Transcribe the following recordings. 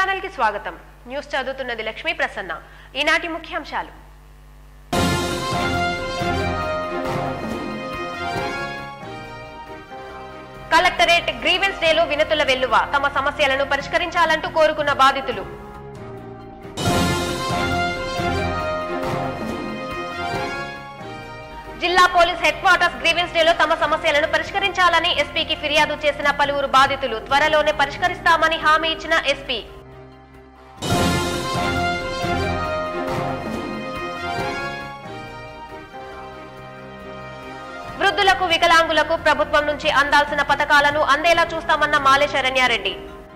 Channel కి స్వాగతం news చదువుతున్నది లక్ష్మీ ప్రసన్న ఈనాటి ముఖ్యాంశాలు కలెక్టరేట్ గ్రీవెన్స్ డేలో వినతుల వెల్లువ తమ సమస్యలను పరిష్కరించాలంటూ కోరుకున్న బాధితులు జిల్లా పోలీస్ హెడ్ క్వార్టర్స్ గ్రీవెన్స్ డేలో తమ సమస్యలను పరిష్కరించాలని ఎస్పీకి ఫిర్యాదు చేసిన పలువురు బాధితులు త్వరలోనే పరిష్కరిస్తామని హామీ ఇచ్చిన ఎస్పీ వృద్ధులకు వికలాంగులకు ప్రభుత్వం నుంచి అందాల్సిన పథకాలను అందేలా చూస్తామన్న మాలే శరణ్యారెడ్డి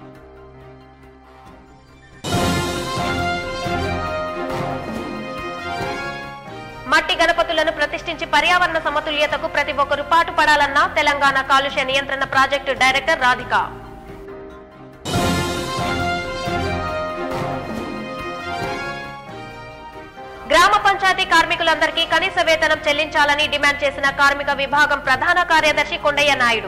మట్టి గణపతులను ప్రతిష్ఠించి పర్యావరణ సమతుల్యతకు ప్రతి ఒక్కరు పాటుపడాలన్న తెలంగాణ కాలుష్య నియంత్రణ ప్రాజెక్టు డైరెక్టర్ రాధిక గ్రామ పంచాయతీ కార్మికులందరికీ కనీస వేతనం చెల్లించాలని డిమాండ్ చేసిన కార్మిక విభాగం ప్రధాన కార్యదర్శి కొండయ్య నాయుడు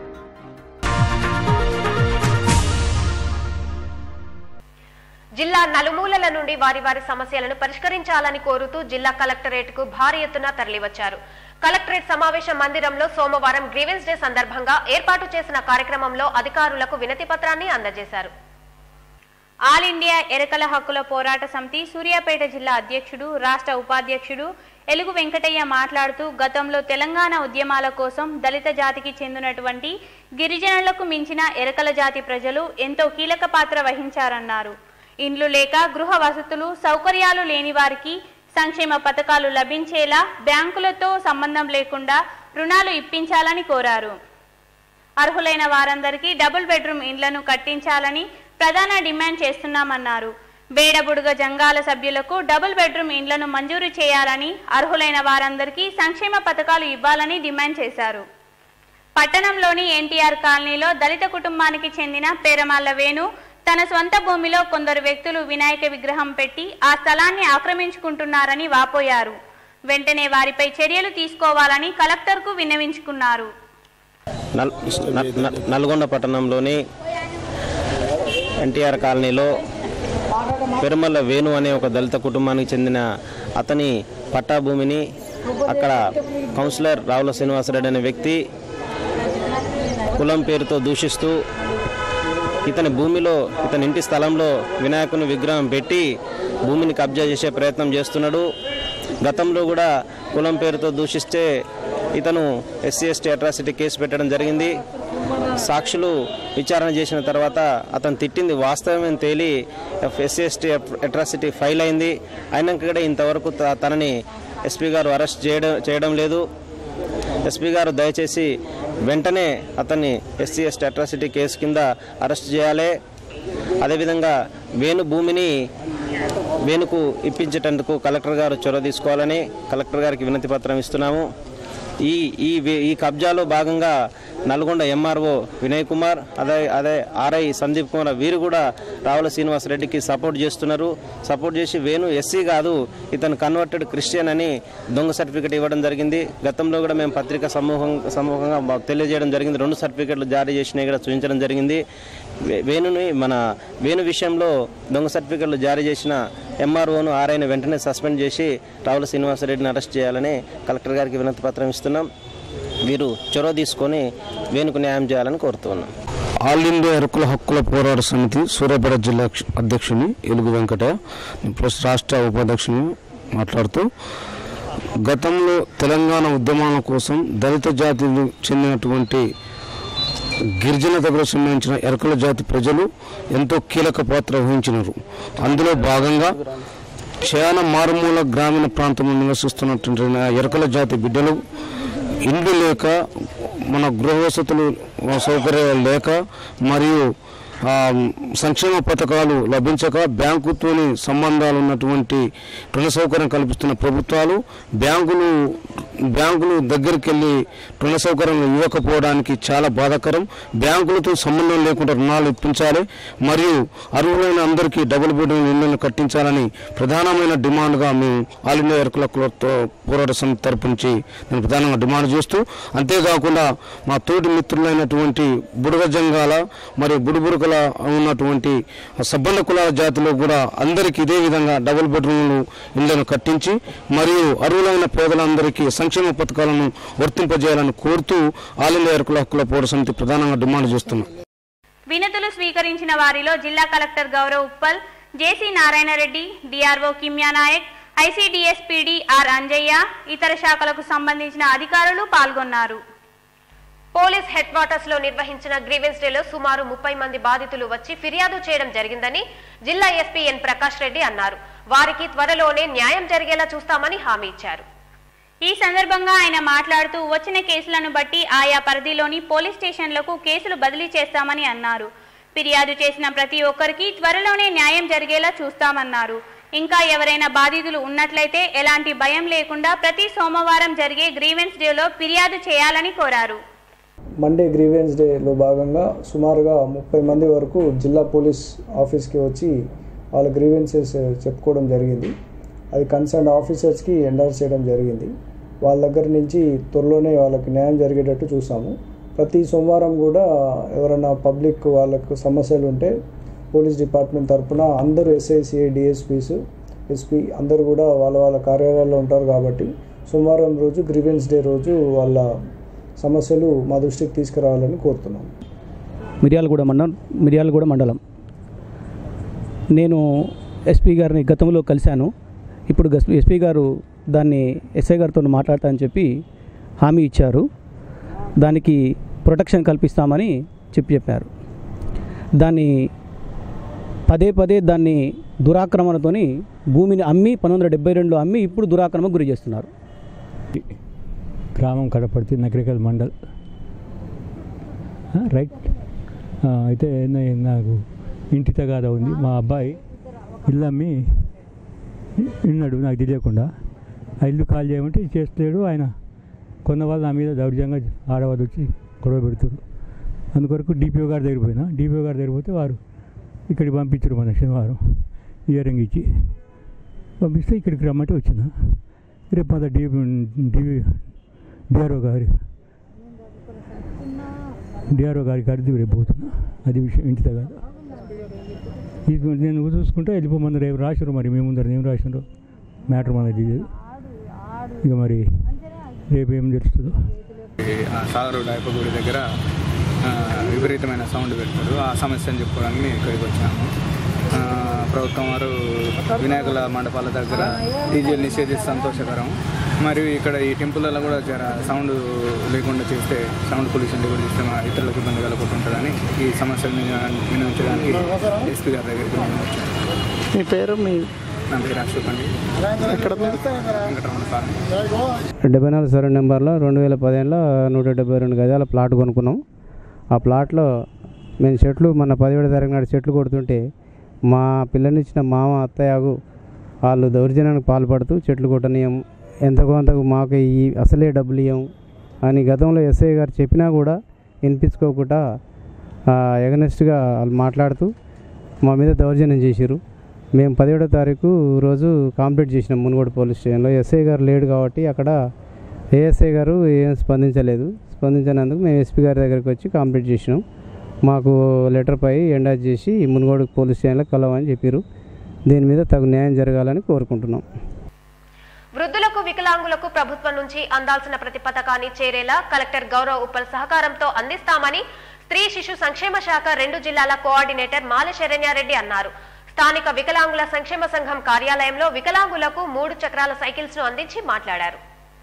జిల్లా నలుమూలల నుండి వారి వారి సమస్యలను పరిష్కరించాలని కోరుతూ జిల్లా కలెక్టరేట్ కు భారీ ఎత్తున తరలివచ్చారు కలెక్టరేట్ సమావేశ మందిరంలో సోమవారం గ్రీవెన్స్ డే సందర్భంగా ఏర్పాటు చేసిన కార్యక్రమంలో అధికారులకు వినతి పత్రాన్ని అందజేశారు ఆల్ ఇండియా ఎరకల హక్కుల పోరాట సమితి సూర్యాపేట జిల్లా అధ్యక్షుడు రాష్ట్ర ఉపాధ్యక్షుడు ఎలుగు వెంకటయ్య మాట్లాడుతూ గతంలో తెలంగాణ ఉద్యమాల కోసం దళిత జాతికి చెందినటువంటి గిరిజనులకు మించిన ఎరకల జాతి ప్రజలు ఎంతో కీలక పాత్ర వహించారన్నారు ఇండ్లు లేక గృహ వసతులు సౌకర్యాలు లేని వారికి సంక్షేమ పథకాలు లభించేలా బ్యాంకులతో సంబంధం లేకుండా రుణాలు ఇప్పించాలని కోరారు అర్హులైన వారందరికీ డబుల్ బెడ్రూమ్ ఇండ్లను కట్టించాలని ప్రధాన డిమాండ్ చేస్తున్నామన్నారు బేడబుడుగ జంగాల సభ్యులకు డబుల్ బెడ్రూమ్ ఇండ్లను మంజూరు చేయాలని అర్హులైన వారందరికీ సంక్షేమ పథకాలు ఇవ్వాలని డిమాండ్ చేశారు పట్టణంలోని ఎన్టీఆర్ కాలనీలో దళిత కుటుంబానికి చెందిన పేరమాళ్ల వేణు తన సొంత భూమిలో కొందరు వ్యక్తులు వినాయక విగ్రహం పెట్టి ఆ స్థలాన్ని ఆక్రమించుకుంటున్నారని వాపోయారు వెంటనే వారిపై చర్యలు తీసుకోవాలని కలెక్టర్కు విన్నవించుకున్నారు నల్ న- న- నల్గొండ పట్టణంలోని ఎన్టీఆర్ కాలనీలో పెరుమల్ల వేణు అనే ఒక దళిత కుటుంబానికి చెందిన అతని పట్టా భూమిని అక్కడ కౌన్సిలర్ రావుల శ్రీనివాసరెడ్డి అనే వ్యక్తి కులం పేరుతో దూషిస్తూ ఇతని భూమిలో ఇతని ఇంటి స్థలంలో వినాయకుని విగ్రహం పెట్టి భూమిని కబ్జా చేసే ప్రయత్నం చేస్తున్నాడు గతంలో కూడా కులం పేరుతో దూషిస్తే ఇతను ఎస్సీ ఎస్టీ అట్రాసిటీ కేసు పెట్టడం జరిగింది సాక్షులు విచారణ చేసిన తర్వాత అతను తిట్టింది వాస్తవమని తేలి ఎస్సీ ఎస్టీ అట్రాసిటీ ఫైల్ అయింది అయినాక కూడా ఇంతవరకు త- తనని ఎస్పీ గారు అరెస్ట్ చేయడం చేయడం లేదు ఎస్పీ గారు దయచేసి వెంటనే అతన్ని ఎస్సీ ఎస్టీ అట్రాసిటీ కేసు కింద అరెస్ట్ చేయాలి అదేవిధంగా వేణు భూమిని వేణుకు ఇప్పించేటందుకు కలెక్టర్ గారు చొరవ తీసుకోవాలని కలెక్టర్ గారికి వినతి పత్రం ఇస్తున్నాము ఈ ఈ వే- ఈ కబ్జాలో భాగంగా నల్గొండ ఎంఆర్ఓ వినయ్ కుమార్ అదే అదే ఆర్ఐ సందీప్ కుమార్ వీరు కూడా రావుల శ్రీనివాస్ రెడ్డికి సపోర్ట్ చేస్తున్నారు సపోర్ట్ చేసి వేణు ఎస్సీ కాదు ఇతను కన్వర్టెడ్ క్రిస్టియన్ అని దొంగ సర్టిఫికేట్ ఇవ్వడం జరిగింది గతంలో కూడా మేము పత్రికా సమూహం సమూహంగా మాకు తెలియజేయడం జరిగింది రెండు సర్టిఫికేట్లు జారీ చేసినవి కూడా చూపించడం జరిగింది వే- వేణుని మన వేణు విషయంలో దొంగ సర్టిఫికెట్లు జారీ చేసిన ఎంఆర్ఓను ఆర్ఐని వెంటనే సస్పెండ్ చేసి రావుల శ్రీనివాసరెడ్డిని అరెస్ట్ చేయాలని కలెక్టర్ గారికి వినతి పత్రం ఇస్తున్నాం వీరు చొరవ తీసుకొని వేణుకు న్యాయం చేయాలని కోరుతున్నాం ఆల్ ఇండియా ఎరుకుల హక్కుల పోరాట సమితి సూర్యాపేట జిల్లా అధ్యక్షుని ఎలుగు వెంకట ప్లస్ రాష్ట్ర ఉపాధ్యక్షుని మాట్లాడుతూ గతంలో తెలంగాణ ఉద్యమాల కోసం దళిత జాతికి చెందినటువంటి గిరిజన దగ్గర సంబంధించిన ఎరకల జాతి ప్రజలు ఎంతో కీలక పాత్ర వహించినారు అందులో భాగంగా చాలా మారుమూల గ్రామీణ ప్రాంతంలో నివసిస్తున్నటువంటి నా ఎరకల జాతి బిడ్డలు ఇండ్లు లేక మన గృహ వసతులు సౌకర్యాలు లేక మరియు ఆ, సంక్షేమ పథకాలు లభించక బ్యాంకుతోని సంబంధాలు ఉన్నటువంటి రుణ సౌకర్యం కల్పిస్తున్న ప్రభుత్వాలు బ్యాంకులు బ్యాంకులు దగ్గరికి వెళ్ళి రుణ సౌకర్యం ఇవ్వకపోవడానికి చాలా బాధాకరం బ్యాంకులతో సంబంధం లేకుండా రుణాలు ఇప్పించాలి మరియు అర్హులైన అందరికీ డబుల్ బెడ్రూమ్ ఇళ్లను కట్టించాలని ప్రధానమైన డిమాండ్గా మేము ఆల్ ఇండియా ఎరుకుల కులతో పోరాట సమితి తరపు నుంచి నేను ప్రధానంగా డిమాండ్ చేస్తూ అంతేకాకుండా మా తోటి మిత్రులైనటువంటి బుడగ జంగాల మరియు బుడుబురుకల కుల ఉన్నటువంటి సబ్బండ కులాల జాతిలో కూడా అందరికీ ఇదే విధంగా డబుల్ బెడ్రూమ్లు ఇళ్లను కట్టించి మరియు అర్హులైన పేదలందరికీ సంక్షేమ పథకాలను వర్తింపజేయాలని కోరుతూ ఆల్ ఇండియా ఎరుకుల హక్కుల పౌర సమితి ప్రధానంగా డిమాండ్ చేస్తున్నాం వినతులు స్వీకరించిన వారిలో జిల్లా collector Gaurav Uppal JC Narayana Reddy DRO Kimya Nayak ICDS PD R Anjaiah ఇతర శాఖలకు సంబంధించిన అధికారులు పాల్గొన్నారు పోలీస్ హెడ్ క్వార్టర్స్ లో నిర్వహించిన గ్రీవెన్స్ డేలో సుమారు ముప్పై మంది బాధితులు వచ్చి ఫిర్యాదు చేయడం జరిగిందని జిల్లా ఎస్పీ ఎన్ ప్రకాష్ రెడ్డి అన్నారు వారికి త్వరలోనే న్యాయం జరిగేలా చూస్తామని హామీ ఇచ్చారు ఈ సందర్భంగా ఆయన మాట్లాడుతూ వచ్చిన కేసులను బట్టి ఆయా పరిధిలోని పోలీస్ స్టేషన్లకు కేసులు బదిలీ చేస్తామని అన్నారు ఫిర్యాదు చేసిన ప్రతి ఒక్కరికి త్వరలోనే న్యాయం జరిగేలా చూస్తామన్నారు ఇంకా ఎవరైనా బాధితులు ఉన్నట్లయితే ఎలాంటి భయం లేకుండా ప్రతి సోమవారం జరిగే గ్రీవెన్స్ డేలో ఫిర్యాదు చేయాలని కోరారు మండే గ్రీవెన్స్ డేలో భాగంగా సుమారుగా ముప్పై మంది వరకు జిల్లా పోలీస్ ఆఫీస్కి వచ్చి వాళ్ళ గ్రీవెన్సెస్ చెప్పుకోవడం జరిగింది అది కన్సర్న్ ఆఫీసర్స్కి ఎండార్స్ చేయడం జరిగింది వాళ్ళ దగ్గర నుంచి త్వరలోనే వాళ్ళకి న్యాయం జరిగేటట్టు చూసాము ప్రతి సోమవారం కూడా ఎవరైనా పబ్లిక్ వాళ్ళకు సమస్యలు ఉంటే పోలీస్ డిపార్ట్మెంట్ తరపున అందరూ ఎస్ఐసిఐ డిఎస్పీస్ ఎస్పీ అందరూ కూడా వాళ్ళ వాళ్ళ కార్యాలయాల్లో ఉంటారు కాబట్టి సోమవారం రోజు గ్రీవెన్స్ డే రోజు వాళ్ళ సమస్యలు మా దృష్టికి తీసుకురావాలని కోరుతున్నాం మిర్యాలగూడ మండలం మిర్యాలగూడ మండలం నేను ఎస్పీ గారిని గతంలో కలిశాను ఇప్పుడు గస్- ఎస్పీ గారు దాన్ని ఎస్ఐ గారితో మాట్లాడతా అని చెప్పి హామీ ఇచ్చారు దానికి ప్రొటెక్షన్ కల్పిస్తామని చెప్పి చెప్పారు దాన్ని పదే పదే దాన్ని దురాక్రమణతోని భూమిని అమ్మి పంతొమ్మిది వందల డెబ్బై రెండులో అమ్మి ఇప్పుడు దురాక్రమణకు గురి చేస్తున్నారు గ్రామం కడపర్తి నకరికల్ మండల్ ఆ, రైట్ ఆ, అయితే నే- నాకు ఇంటి తగాద ఉంది మా అబ్బాయి ఇల్లు అమ్మి విన్నాడు నాకు తెలియకుండా ఆ ఇల్లు కాల్ చేయమంటే చేస్తలేడు ఆయన కొన్న వాళ్ళు నా మీద దౌర్జంగా ఆడవాళ్ళు వచ్చి గొడవ పెడుతున్నారు అందుకొరకు డిపిఓ గారి దగ్గర పోయినా డిపిఓ గారి దగ్గర పోతే వారు ఇక్కడికి పంపించారు మన శనివారం ఇయరింగ్ ఇచ్చి పంపిస్తే ఇక్కడికి రమ్మంటే వచ్చిన రేపు మన డి డివి డిఆర్ఓ గారి డిఆర్ఓ గారికి అడిగి రేపు పోతున్నా అది విషయం ఇంటి దగ్గర ఇది నేను చూసుకుంటే వెళ్ళిపోమన్నారు రేపు రాసిరు మరి మేము ముందర ఏం రాసినారో మ్యాటర్ మనది ఇది. ఇక మరి రేపు ఏం తెలుస్తుందో ఆ సాగరు డైపగూడి దగ్గర ఆ, విపరీతమైన సౌండ్ పెడతారు ఆ సమస్యను చెప్పుకోవడానికి మేము ఇక్కడికి వచ్చాము ఆ, ప్రభుత్వం వారు వినాయకుల మండపాల దగ్గర డీజేలు నిషేధిస్తే సంతోషకరం మరియు ఇక్కడ ఈ టెంపుల్లో కూడా జర సౌండ్ లేకుండా చేస్తే సౌండ్ పొల్యూషన్ లేకుండా చేస్తే మా ఇతరులకు ఇబ్బంది కలగకుండా ఉంటుందని ఈ సమస్యలను వినియోగించడానికి ఎస్పీ గారి దగ్గరికి మేము వచ్చాము మీ పేరు మీ నా పేరు అశోక్ అండి ఎక్కడ మీరు వెంకటరమణ కాలనీ డెబ్బై నాలుగు సర్వే నెంబర్లో రెండు వేల పదిహేనులో నూట డెబ్బై రెండు గజాల ప్లాట్ కొనుక్కున్నాం ఆ ప్లాట్లో మేము చెట్లు మన పదిహేడు తారీఖు నాడు చెట్లు కొడుతుంటే మా పిల్లనిచ్చిన మామ అత్తయ్యకు వాళ్ళు దౌర్జన్యానికి పాల్పడుతూ చెట్లు కొట్టనీయం ఎంత కొంతకు మాకు ఈ అసలే డబ్బులు ఇవ్వం అని గతంలో ఎస్ఐ గారు చెప్పినా కూడా వినిపించుకోకుండా ఎగనెస్ట్గా వాళ్ళు మాట్లాడుతూ మా మీద దౌర్జన్యం చేసిరు మేము పదిహేడో తారీఖు రోజు కంప్లీట్ చేసినాం మునుగోడు పోలీస్ స్టేషన్లో ఎస్ఐ గారు లేడు కాబట్టి అక్కడ ఏఎస్ఐ గారు ఏం స్పందించలేదు స్పందించినందుకు మేము ఎస్పీ గారి దగ్గరికి వచ్చి కంప్లీట్ చేసినాం మాకు లెటర్ పై ఎండాజ్ చేసి మునుగోడు పోలీస్ స్టేషన్లో కలవని చెప్పారు దీని మీద తగు న్యాయం జరగాలని కోరుకుంటున్నాం వృద్ధులకు వికలాంగులకు ప్రభుత్వం నుంచి అందాల్సిన ప్రతి పథకాన్ని చేరేలా కలెక్టర్ గౌరవ్ ఉప్పల్ సహకారంతో అందిస్తామని స్త్రీ శిశు సంక్షేమ శాఖ రెండు జిల్లాల కోఆర్డినేటర్ మాల శరణ్యారెడ్డి అన్నారు స్థానిక వికలాంగుల సంక్షేమ సంఘం కార్యాలయంలో వికలాంగులకు మూడు చక్రాల సైకిల్స్ ను అందించి మాట్లాడారు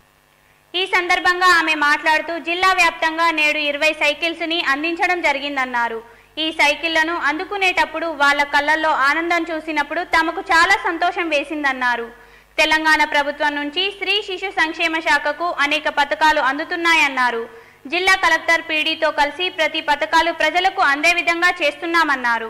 ఈ సందర్భంగా ఆమె మాట్లాడుతూ జిల్లా వ్యాప్తంగా నేడు ఇరవై సైకిల్స్ ని అందించడం జరిగిందన్నారు ఈ సైకిళ్లను అందుకునేటప్పుడు వాళ్ళ కళ్ళల్లో ఆనందం చూసినప్పుడు తమకు చాలా సంతోషం వేసిందన్నారు తెలంగాణ ప్రభుత్వం నుంచి స్త్రీ శిశు సంక్షేమ శాఖకు అనేక పథకాలు అందుతున్నాయన్నారు జిల్లా కలెక్టర్ పీడీతో కలిసి ప్రతి పథకాలు ప్రజలకు అందే విధంగా చేస్తున్నామన్నారు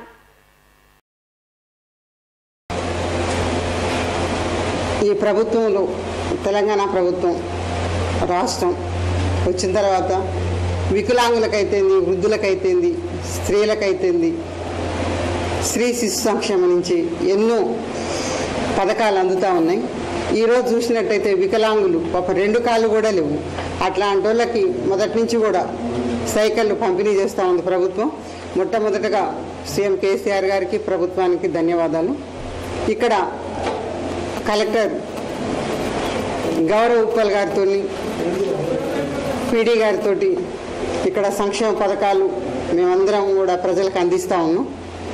ఈ ప్రభుత్వంలో తెలంగాణ ప్రభుత్వం రాష్ట్రం వచ్చిన తర్వాత వికలాంగులకైతేంది వృద్ధులకైతేంది స్త్రీలకైతేంది స్త్రీ శిశు సంక్షేమం నుంచి ఎన్నో పథకాలు అందుతూ ఉన్నాయి ఈరోజు చూసినట్టయితే వికలాంగులు పాప రెండు కాళ్ళు కూడా లేవు అట్లాంటి వాళ్ళకి మొదటి నుంచి కూడా సైకిళ్ళు పంపిణీ చేస్తూ ఉంది ప్రభుత్వం మొట్టమొదటగా సీఎం కేసీఆర్ గారికి ప్రభుత్వానికి ధన్యవాదాలు ఇక్కడ కలెక్టర్ గౌరవ్ ఉప్పల్ గారితో పీడీ గారితో ఇక్కడ సంక్షేమ పథకాలు మేమందరం కూడా ప్రజలకు అందిస్తూ ఉన్నాం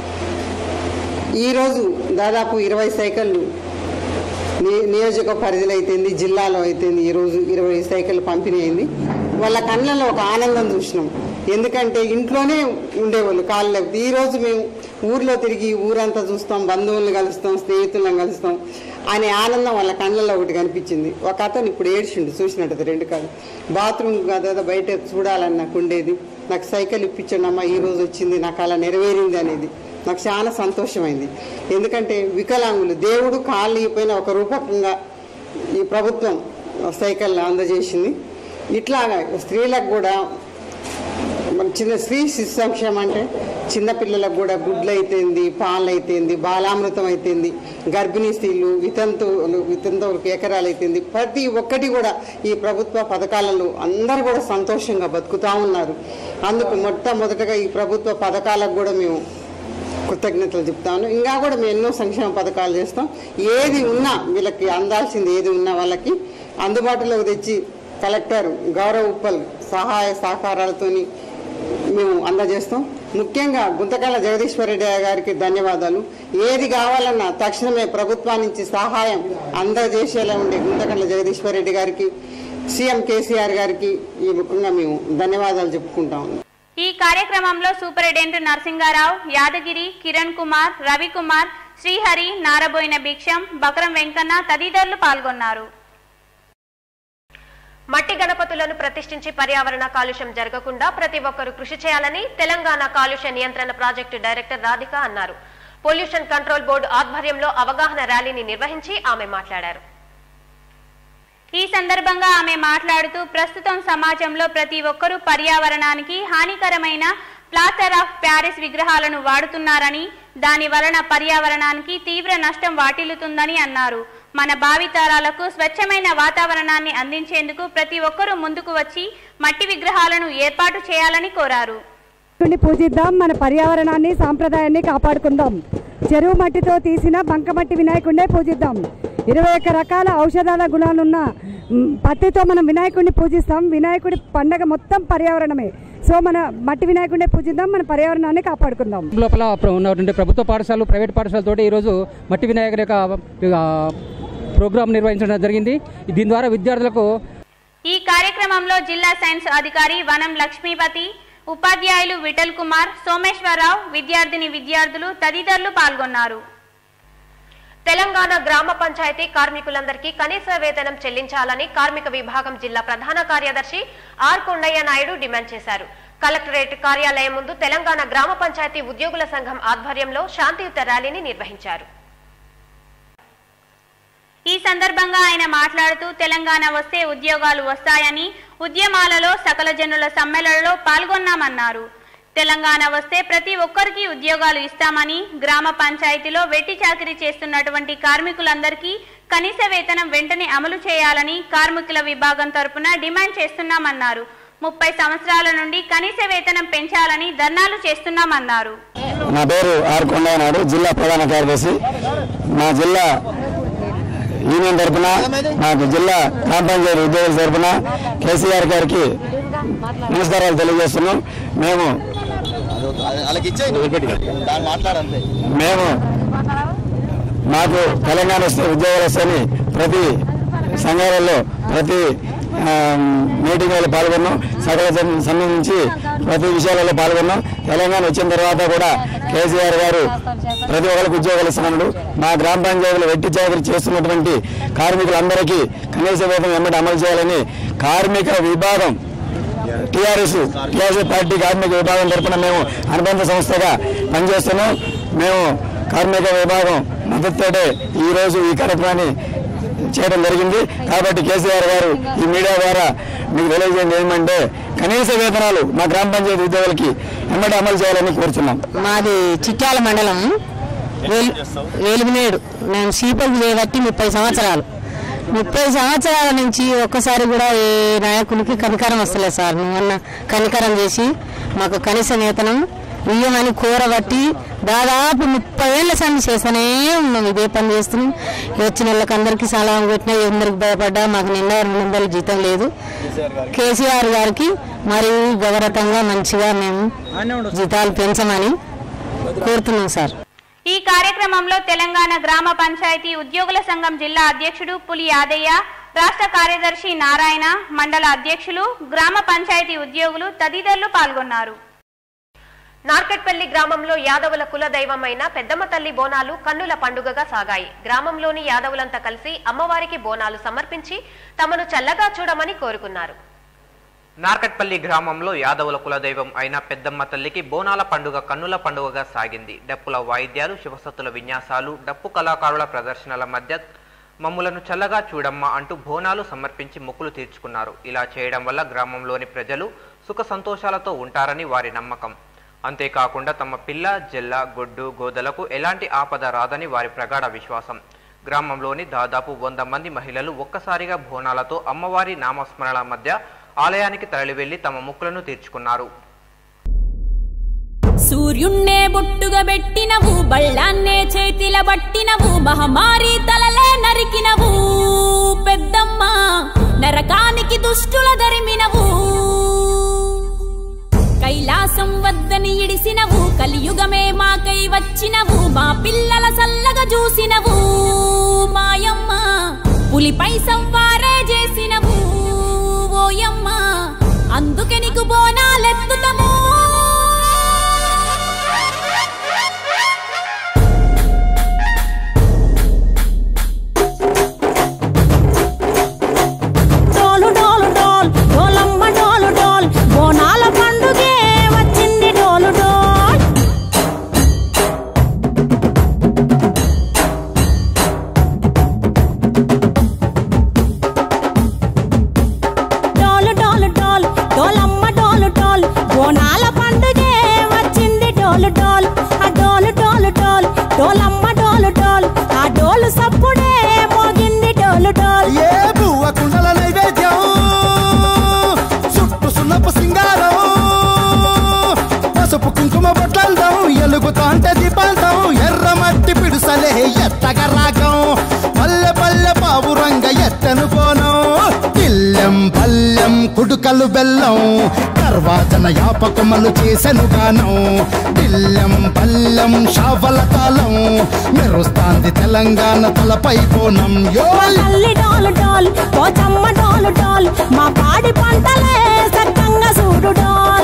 ఈరోజు దాదాపు ఇరవై సైకిళ్ళు ని- నియోజక పరిధిలో అయితేంది జిల్లాలో అయితేంది ఈరోజు ఇరవై సైకిళ్ళు పంపిణీ అయింది వాళ్ళ కళ్ళలో ఒక ఆనందం చూసినాం ఎందుకంటే ఇంట్లోనే ఉండేవాళ్ళు కాళ్ళు లేకపోతే ఈరోజు మేము ఊర్లో తిరిగి ఊరంతా చూస్తాం బంధువులను కలుస్తాం స్నేహితులను కలుస్తాం అనే ఆనందం వాళ్ళ కళ్ళల్లో ఒకటి కనిపించింది ఒక అతను ఇప్పుడు ఏడ్చిండు చూసినట్టు రెండు కాదు బాత్రూమ్ కదా బయట చూడాలని నాకు ఉండేది నాకు సైకిల్ ఇప్పించండి అమ్మా ఈ రోజు వచ్చింది నాకు అలా నెరవేరింది అనేది నాకు చాలా సంతోషమైంది ఎందుకంటే వికలాంగులు దేవుడు కాళ్ళు ఇపోయిన ఒక రూపకంగా ఈ ప్రభుత్వం సైకిల్ అందజేసింది ఇట్లాగా స్త్రీలకు కూడా మన చిన్న స్త్రీ శిశు సంక్షేమం అంటే చిన్నపిల్లలకు కూడా గుడ్లు అయితేంది పాలు అయితేంది బాలామృతం అయితేంది గర్భిణీ స్త్రీలు వితంతువులు వితంతువులకు ఎకరాలు అయితేంది ప్రతి ఒక్కటి కూడా ఈ ప్రభుత్వ పథకాలలో అందరూ కూడా సంతోషంగా బతుకుతా ఉన్నారు అందుకు మొట్టమొదటగా ఈ ప్రభుత్వ పథకాలకు కూడా మేము కృతజ్ఞతలు చెప్తాను ఇంకా కూడా మేము ఎన్నో సంక్షేమ పథకాలు చేస్తాం ఏది ఉన్నా వీళ్ళకి అందాల్సింది ఏది ఉన్నా వాళ్ళకి అందుబాటులోకి తెచ్చి కలెక్టర్ గౌరవ్ ఉప్పల్ సహాయ సహకారాలతోని మేము అందజేస్తాం ముఖ్యంగా గుంతకాల జగదీశ్వర రెడ్డి గారికి ధన్యవాదాలు ఏది కావాలన్నా తక్షణమే ప్రభుత్వం నుంచి సహాయం అందజేసేలా ఉండే గుంతకళ్ళ జగదీశ్వర రెడ్డి గారికి సీఎం కేసీఆర్ గారికి ఈ ముఖ్యంగా మేము ధన్యవాదాలు చెప్పుకుంటా ఉన్నాం ఈ కార్యక్రమంలో సూపరింటెండెంట్ నరసింగారావు యాదగిరి కిరణ్ కుమార్ రవికుమార్ శ్రీహరి నారబోయిన భిక్షం బకరం వెంకన్న తదితరులు పాల్గొన్నారు మట్టి గణపతులను ప్రతిష్ఠించి పర్యావరణ కాలుష్యం జరగకుండా ప్రతి ఒక్కరూ కృషి చేయాలని తెలంగాణ కాలుష్య నియంత్రణ ప్రాజెక్టు డైరెక్టర్ రాధిక అన్నారు పొల్యూషన్ కంట్రోల్ బోర్డు ఆధ్వర్యంలో అవగాహన ర్యాలీని నిర్వహించి ఆమె మాట్లాడారు ఈ సందర్భంగా ఆమె మాట్లాడుతూ ప్రస్తుతం సమాజంలో ప్రతి ఒక్కరూ పర్యావరణానికి హానికరమైన ప్లాస్టర్ ఆఫ్ ప్యారిస్ విగ్రహాలను వాడుతున్నారని దాని వలన పర్యావరణానికి తీవ్ర నష్టం వాటిల్లుతుందని అన్నారు మన భావితరాలకు స్వచ్ఛమైన వాతావరణాన్ని అందించేందుకు ప్రతి ఒక్కరూ ముందుకు వచ్చి మట్టి విగ్రహాలను ఏర్పాటు చేయాలని కోరారు వినాయకుడిని పూజిద్దాం మన పర్యావరణాన్ని సాంప్రదాయాన్ని కాపాడుకుందాం చెరువు మట్టితో తీసిన బంకమట్టి వినాయకుడినే పూజిద్దాం ఇరవై ఒక్క రకాల ఔషధాల గుణాలున్న మ్, పత్తితో మనం వినాయకుడిని పూజిస్తాం వినాయకుడి పండగ మొత్తం పర్యావరణమే సో మన మట్టి వినాయకుడినే పూజిద్దాం మన పర్యావరణాన్ని కాపాడుకుందాం లోపల ప్ర- ఉన్నటువంటి ప్రభుత్వ పాఠశాలలు ప్రైవేట్ పాఠశాలతోటి ఈరోజు మట్టి వినాయకుడి యొక్క ఆ, ప్రోగ్రాం నిర్వహించడం జరిగింది దీని ద్వారా విద్యార్థులకు ఈ కార్యక్రమంలో జిల్లా సైన్స్ అధికారి వనం లక్ష్మీపతి ఉపాధ్యాయులు విఠల్ కుమార్ సోమేశ్వరరావు విద్యార్థిని విద్యార్థులు తదితరులు పాల్గొన్నారు తెలంగాణ గ్రామ పంచాయతీ కార్మికులందరికీ కనీస వేతనం చెల్లించాలని కార్మిక విభాగం జిల్లా ప్రధాన కార్యదర్శి ఆర్ కొండయ్య నాయుడు డిమాండ్ చేశారు కలెక్టరేట్ కార్యాలయం ముందు తెలంగాణ గ్రామ పంచాయతీ ఉద్యోగుల సంఘం ఆధ్వర్యంలో శాంతియుత ర్యాలీని నిర్వహించారు ఈ సందర్భంగా ఆయన మాట్లాడుతూ తెలంగాణ వస్తే ఉద్యోగాలు వస్తాయని ఉద్యమాలలో సకల జనుల సమ్మెళనలో పాల్గొన్నామన్నారు తెలంగాణ వస్తే ప్రతి ఒక్కరికి ఉద్యోగాలు ఇస్తామని గ్రామ పంచాయతీలో వెట్టి చాకిరీ చేస్తున్నటువంటి కార్మికులందరికీ కనీస వేతనం వెంటనే అమలు చేయాలని కార్మికుల విభాగం తరపున డిమాండ్ చేస్తున్నామన్నారు ముప్పై సంవత్సరాల నుండి కనీస వేతనం పెంచాలని ధర్నాలు చేస్తున్నామన్నారు నా పేరు ఆర్ కొండయ్యనాడు జిల్లా ప్రధాన కార్యదర్శి మా జిల్లా యూనియన్ తరఫున మాకు జిల్లా గ్రామ పంచాయతీ ఉద్యోగుల తరఫున కేసీఆర్ గారికి నమస్కారాలు తెలియజేస్తున్నాం మేము మేము మాకు తెలంగాణ వస్తే ఉద్యోగాలు వస్తాయని ప్రతి సంఘాలలో ప్రతి ఆ, మీటింగ్లలో పాల్గొన్నాం సకల సం- సంబంధించి ప్రతి విషయాలలో పాల్గొన్నాం తెలంగాణ వచ్చిన తర్వాత కూడా కేసీఆర్ గారు ప్రతి ఒక్కరికి ఉద్యోగాలు ఇస్తున్నాడు మా గ్రామ పంచాయతీలో వెట్టి చాకరీ చేస్తున్నటువంటి కార్మికులందరికీ కనీస వేతనం వెంబడి అమలు చేయాలని కార్మిక విభాగం టీఆర్ఎస్ టీఆర్ఎస్ పార్టీ కార్మిక విభాగం తరఫున మేము అనుబంధ సంస్థగా పనిచేస్తున్నాం మేము కార్మిక విభాగం మద్దతుతోటే ఈరోజు ఈ కార్యక్రమాన్ని చేయడం జరిగింది కాబట్టి కేసీఆర్ గారు ఈ మీడియా ద్వారా మీకు తెలియజేయండి ఏమంటే కనీస వేతనాలు మా గ్రామ పంచాయతీ ఉద్యోగులకి వెంబడి అమలు చేయాలని కోరుతున్నాం మాది చిట్యాల మండలం వేలు వేలుగునేడు నేను సీపల్ చేయబట్టి ముప్పై సంవత్సరాలు ముప్పై సంవత్సరాల నుంచి ఒక్కసారి కూడా ఏ నాయకులకి కనికరం వస్తలేదు సార్ నువ్వన్న కనికరం చేసి మాకు కనీస వేతనం ఇయ్యమని కూరబట్టి దాదాపు ముప్పై ఏళ్ళ సంది చేస్తూనే ఉన్నాం ఇదే పని చేస్తున్నాం వచ్చిన వాళ్ళకి అందరికీ సలాం కొట్టినా అందరికి భయపడ్డా మాకు నిండా రెండు వందల జీతం లేదు కేసీఆర్ గారికి మరి గౌరవంగా మంచిగా మేము జీతాలు పెంచమని కోరుతున్నాం సార్ ఈ కార్యక్రమంలో తెలంగాణ గ్రామ పంచాయతీ ఉద్యోగుల సంఘం జిల్లా అధ్యక్షుడు పులి యాదయ్య రాష్ట్ర కార్యదర్శి నారాయణ మండల అధ్యక్షులు గ్రామ పంచాయతీ ఉద్యోగులు తదితరులు పాల్గొన్నారు నార్కెట్పల్లి గ్రామంలో యాదవుల కుల దైవమైన పెద్దమ్మ తల్లి బోనాలు కన్నుల పండుగగా సాగాయి గ్రామంలోని యాదవులంతా కలిసి అమ్మవారికి బోనాలు సమర్పించి తమను చల్లగా చూడమని కోరుకున్నారు నార్కట్పల్లి గ్రామంలో యాదవుల కులదైవం అయిన పెద్దమ్మ తల్లికి బోనాల పండుగ కన్నుల పండుగగా సాగింది డప్పుల వాయిద్యాలు శివసత్తుల విన్యాసాలు డప్పు కళాకారుల ప్రదర్శనల మధ్య మమ్ములను చల్లగా చూడమ్మ అంటూ బోనాలు సమర్పించి మొక్కులు తీర్చుకున్నారు ఇలా చేయడం వల్ల గ్రామంలోని ప్రజలు సుఖ సంతోషాలతో ఉంటారని వారి నమ్మకం అంతేకాకుండా తమ పిల్ల జెల్ల గొడ్డు గోదలకు ఎలాంటి ఆపద రాదని వారి ప్రగాఢ విశ్వాసం గ్రామంలోని దాదాపు వంద మంది మహిళలు ఒక్కసారిగా బోనాలతో అమ్మవారి నామస్మరణల మధ్య ఆలయానికి తరలివెళ్లి తమ మొక్కులను తీర్చుకున్నారు సూర్యున్నే బొట్టుగా పెట్టినవు బళ్ళాన్నే చేతిల పట్టినవు మహమారి తలలే నరికినవు పెద్దమ్మ నరకానికి దుష్టుల దరిమినవు కైలాసం వద్దని ఇడిసినవు కలియుగమే మాకై వచ్చినవు మా పిల్లల సల్లగా చూసినవు మాయమ్మ పులిపై సవ్వారే చేసినవు ఓయమ్మ అందుకే నీకు బోనాలెత్తుతము డోలు డోలు డోల్ డోలమ్మ డోలు డోల్ బోనాల పండుగే వచ్చింది డోలు డోల్ డోలు డోలు డోల్ డోలమ్మ డోలు డోల్ బోనాల పండుగే వచ్చింది డోలు డోల్ ఆ డోలు డోలు డోల్ డోలమ్మ డోలు డోల్ ఆ డోలు సప్పుడే మోగింది డోలు డోల్ ఏ బువ్వ కుండల నైవేద్యం చుట్టు సున్నపు సింగారం పసుపు కుంకుమ బొట్లందం ఎలుగుతాంటే దీపాంతం ఎర్ర మట్టి పిడుసలే ఎత్తగ రాగం పల్లె పల్లె పావురంగ ఎత్తను కోనం ఇల్లెం పల్లెం కుడుకలు బెల్లం తర్వాతన యాపకమలు చేసెను గానం ఇల్లెం పల్లెం షావల తాళం మెరుస్తాంది తెలంగాణ తలపై కోణం యో తల్లి డోలు డోల్ పోచమ్మ డోలు డోల్ మా పాడి పంటలే సక్కంగా చూడు డోల్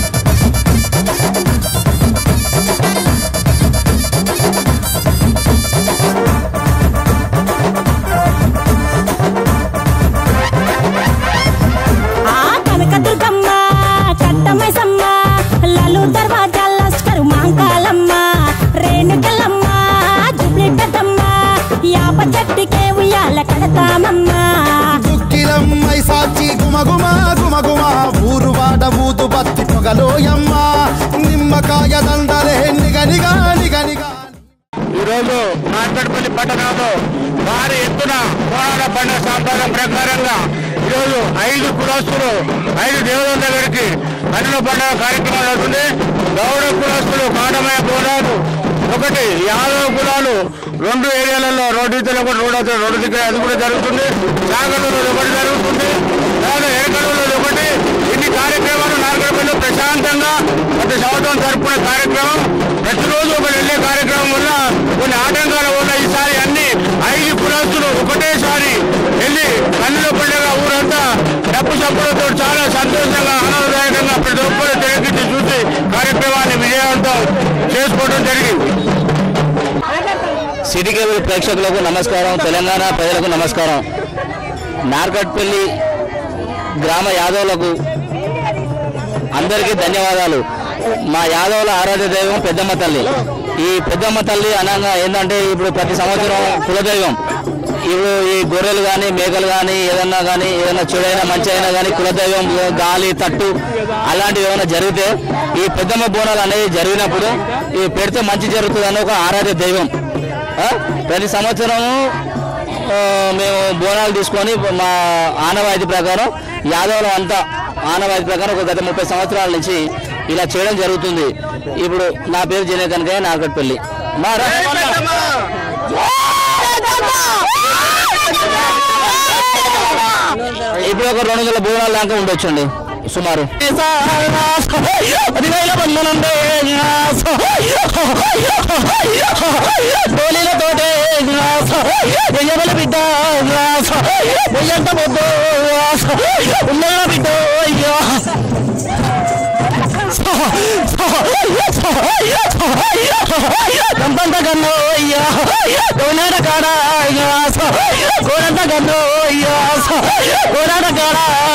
ఆ కనకదుర్గమ్మ కట్టమైసమ్మ లలు దర్వాజా లస్కరు మాంకాలమ్మ రేణుకలమ్మ జుబ్లి పెద్దమ్మ యాప చెట్టుకే ఉయ్యాల కడతామమ్మా దుక్కిలమ్మై సాచి గుమగుమ గుమగుమ ఊరు వాడ ఊదు బత్తి పొగలోయమ్మ నిమ్మకాయ దండలే నిగనిగా నిగనిగా ఈరోజు నార్కట్పల్లి పట్టణంలో భారీ ఎత్తున పోరాట పండుగ సాంప్రదాయం ప్రకారంగా ఈరోజు ఐదు కులస్తులు ఐదు దేవుల దగ్గరికి కన్నుల పండుగ కార్యక్రమం అవుతుంది గౌడ కులస్తులు కాటమయ పోరాడు ఒకటి యాదవ కులాలు రెండు ఏరియాలలో రోడ్డు ఇద్దరు ఒకటి రోడ్డు అవతల రోడ్డు దగ్గర అది కూడా జరుగుతుంది సాగర్లో ఒకటి జరుగుతుంది అలాగే ఏకడలో ఒకటి ఇన్ని కార్యక్రమాలు నార్కట్పల్లిలో ప్రశాంతంగా ప్రతి సంవత్సరం జరుపుకునే కార్యక్రమం ప్రతిరోజు ఒకరు వెళ్ళే కార్యక్రమం వల్ల కొన్ని ఆటంకాల వల్ల ఈసారి అన్ని ఐదు కులస్తులు ఒకటేసారి వెళ్ళి కన్నుల పండుగ ఊరంతా డప్పు చప్పులతో చాలా సంతోషంగా ఆనందదాయకంగా ప్రతి ఒక్కరు తిరగించి చూసి కార్యక్రమాన్ని విజయవంతం చేసుకోవడం జరిగింది సిటీ కేబుల్ ప్రేక్షకులకు నమస్కారం తెలంగాణ ప్రజలకు నమస్కారం నార్కట్పల్లి గ్రామ యాదవులకు అందరికీ ధన్యవాదాలు మా యాదవుల ఆరాధ్య దైవం పెద్దమ్మ తల్లి ఈ పెద్దమ్మ తల్లి అనగా ఏంటంటే ఇప్పుడు ప్రతి సంవత్సరం కులదైవం ఇప్పుడు ఈ గొర్రెలు కానీ మేకలు కానీ ఏదన్నా కానీ ఏదైనా చెడైనా మంచి అయినా కానీ కులదైవం గాలి తట్టు అలాంటివి ఏమైనా జరిగితే ఈ పెద్దమ్మ బోనాలు అనేది జరిగినప్పుడు ఇవి పెడితే మంచి జరుగుతుందని ఒక ఆరాధ్య దైవం ఆ? ప్రతి సంవత్సరము ఆ, మేము బోనాలు తీసుకొని మా ఆనవాయితీ ప్రకారం యాదవులు అంతా ఆనవాయితీ ప్రకారం ఒక గత ముప్పై సంవత్సరాల నుంచి ఇలా చేయడం జరుగుతుంది ఇప్పుడు నా పేరు జనే కనుక నాగట్పల్లి మా రా- ఇప్పుడు ఒక రెండు వందల బోనాల దాకా ఉండొచ్చండి సుమారు పదివేల బంధనంటే గోళీలతోటే వెయ్యబల బిడ్డ వెయ్యంత పొద్దు ఉన్నల బిడ్డ అయ్యో దంపంత కన్ను అయ్యా కోనాడ కాడ కోనంత కన్ను అయ్యా కోనాడ కాడ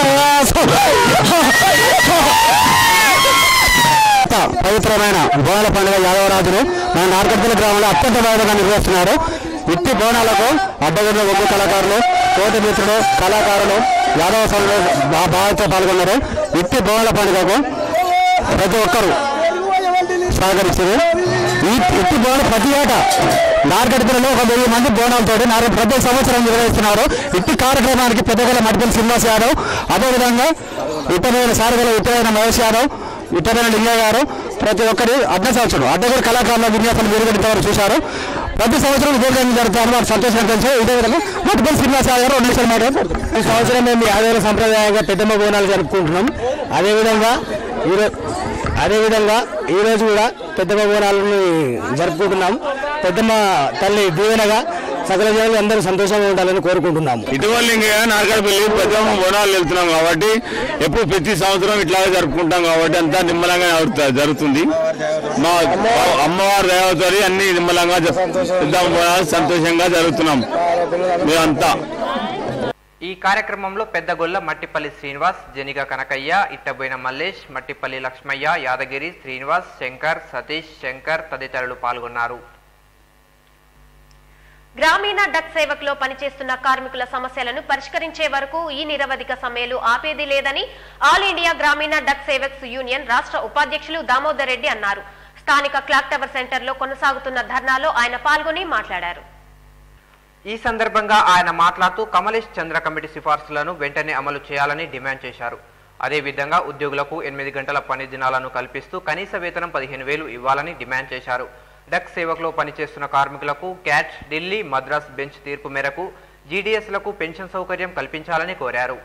పవిత్రమైన బోనాల పండుగ యాదవరాజును మన నార్కట్పల్లి గ్రామంలో అత్యంత వైభవంగా నిర్వహిస్తున్నారు ఇట్టి బోనాలకు అడ్డగడ్డ ఒగ్గు కళాకారులు కోటి మిత్రులు కళాకారులు యాదవ సంఘంలో బా- బాగా పాల్గొన్నారు ఇట్టి బోనాల పండుగకు ప్రతి ఒక్కరు సహకరించారు ఈ ఇట్టి బోనాలు ప్రతి ఏటా నార్కట్పల్లిలో ఒక వెయ్యి మంది బోనాలతోటి నాలుగు ప్రతి సంవత్సరం నిర్వహిస్తున్నారు ఇట్టి కార్యక్రమానికి పెద్దగల మడిపల్లి శ్రీనివాస్ యాదవ్ అదేవిధంగా ఇతరైన సారగల ఇతరైన మహేష్ యాదవ్ ఇతరైన లింగయ్య గారు ప్రతి ఒక్కరి అడ్డ సంవత్సరం అడ్డగారి కళాకారుల విన్యాసం మెరుగుపడిన చూశారు ప్రతి సంవత్సరం ఇదే విధంగా జరుగుతారు వారు సంతోషంగా తెలుసు ఇదే విధంగా మడిపల్లి శ్రీనివాస్ యాదవ్ గారు రెండు నిమిషాలు మాట్లాడారు ఈ సంవత్సరం మేము యాదవుల సంప్రదాయంగా పెద్దమ్మ బోనాలు జరుపుకుంటున్నాం అదేవిధంగా ఈరోజు అదేవిధంగా ఈరోజు కూడా పెద్దమ్మ బోనాలను జరుపుకుంటున్నాం పెద్దమ్మ తల్లి దీవెనగా సకల జనాలు అందరూ సంతోషంగా ఉండాలని కోరుకుంటున్నాము ఇటీవల ఇంకా నారకాడపల్లి పెద్దమ్మ బోనాలు వెళ్తున్నాం కాబట్టి ఎప్పుడు ప్రతి సంవత్సరం ఇట్లాగే జరుపుకుంటాం కాబట్టి అంతా నిమ్మలంగా జరుగుతా- జరుగుతుంది మా అమ్మవారి దేవతరి అన్ని నిమ్మలంగా జ- పెద్దమ్మ బోనాలు సంతోషంగా జరుగుతున్నాం మేమంతా ఈ కార్యక్రమంలో పెద్దగొల్ల మట్టిపల్లి శ్రీనివాస్ జనిగ కనకయ్య ఇట్టబోయిన మల్లేష్ మట్టిపల్లి లక్ష్మయ్య యాదగిరి శ్రీనివాస్ శంకర్ సతీష్ శంకర్ తదితరులు పాల్గొన్నారు గ్రామీణ డక్ సేవకులో పనిచేస్తున్న కార్మికుల సమస్యలను పరిష్కరించే వరకు ఈ నిరవధిక సమ్మెలు ఆపేది లేదని all India Gramin Dak Sevaks union రాష్ట్ర ఉపాధ్యక్షులు దామోదర్ రెడ్డి అన్నారు స్థానిక క్లాక్ టవర్ సెంటర్ లో కొనసాగుతున్న ధర్నాలో ఆయన పాల్గొని మాట్లాడారు ఈ సందర్భంగా ఆయన మాట్లాడుతూ కమలేష్ చంద్ర కమిటీ సిఫార్సులను వెంటనే అమలు చేయాలని డిమాండ్ చేశారు అదేవిధంగా ఉద్యోగులకు ఎనిమిది గంటల పని దినాలను కల్పిస్తూ కనీస వేతనం పదిహేను వేలు ఇవ్వాలని డిమాండ్ చేశారు డక్ సేవకులో పనిచేస్తున్న కార్మికులకు క్యాట్ ఢిల్లీ మద్రాస్ బెంచ్ తీర్పు మేరకు జీడీఎస్లకు పెన్షన్ సౌకర్యం కల్పించాలని కోరారు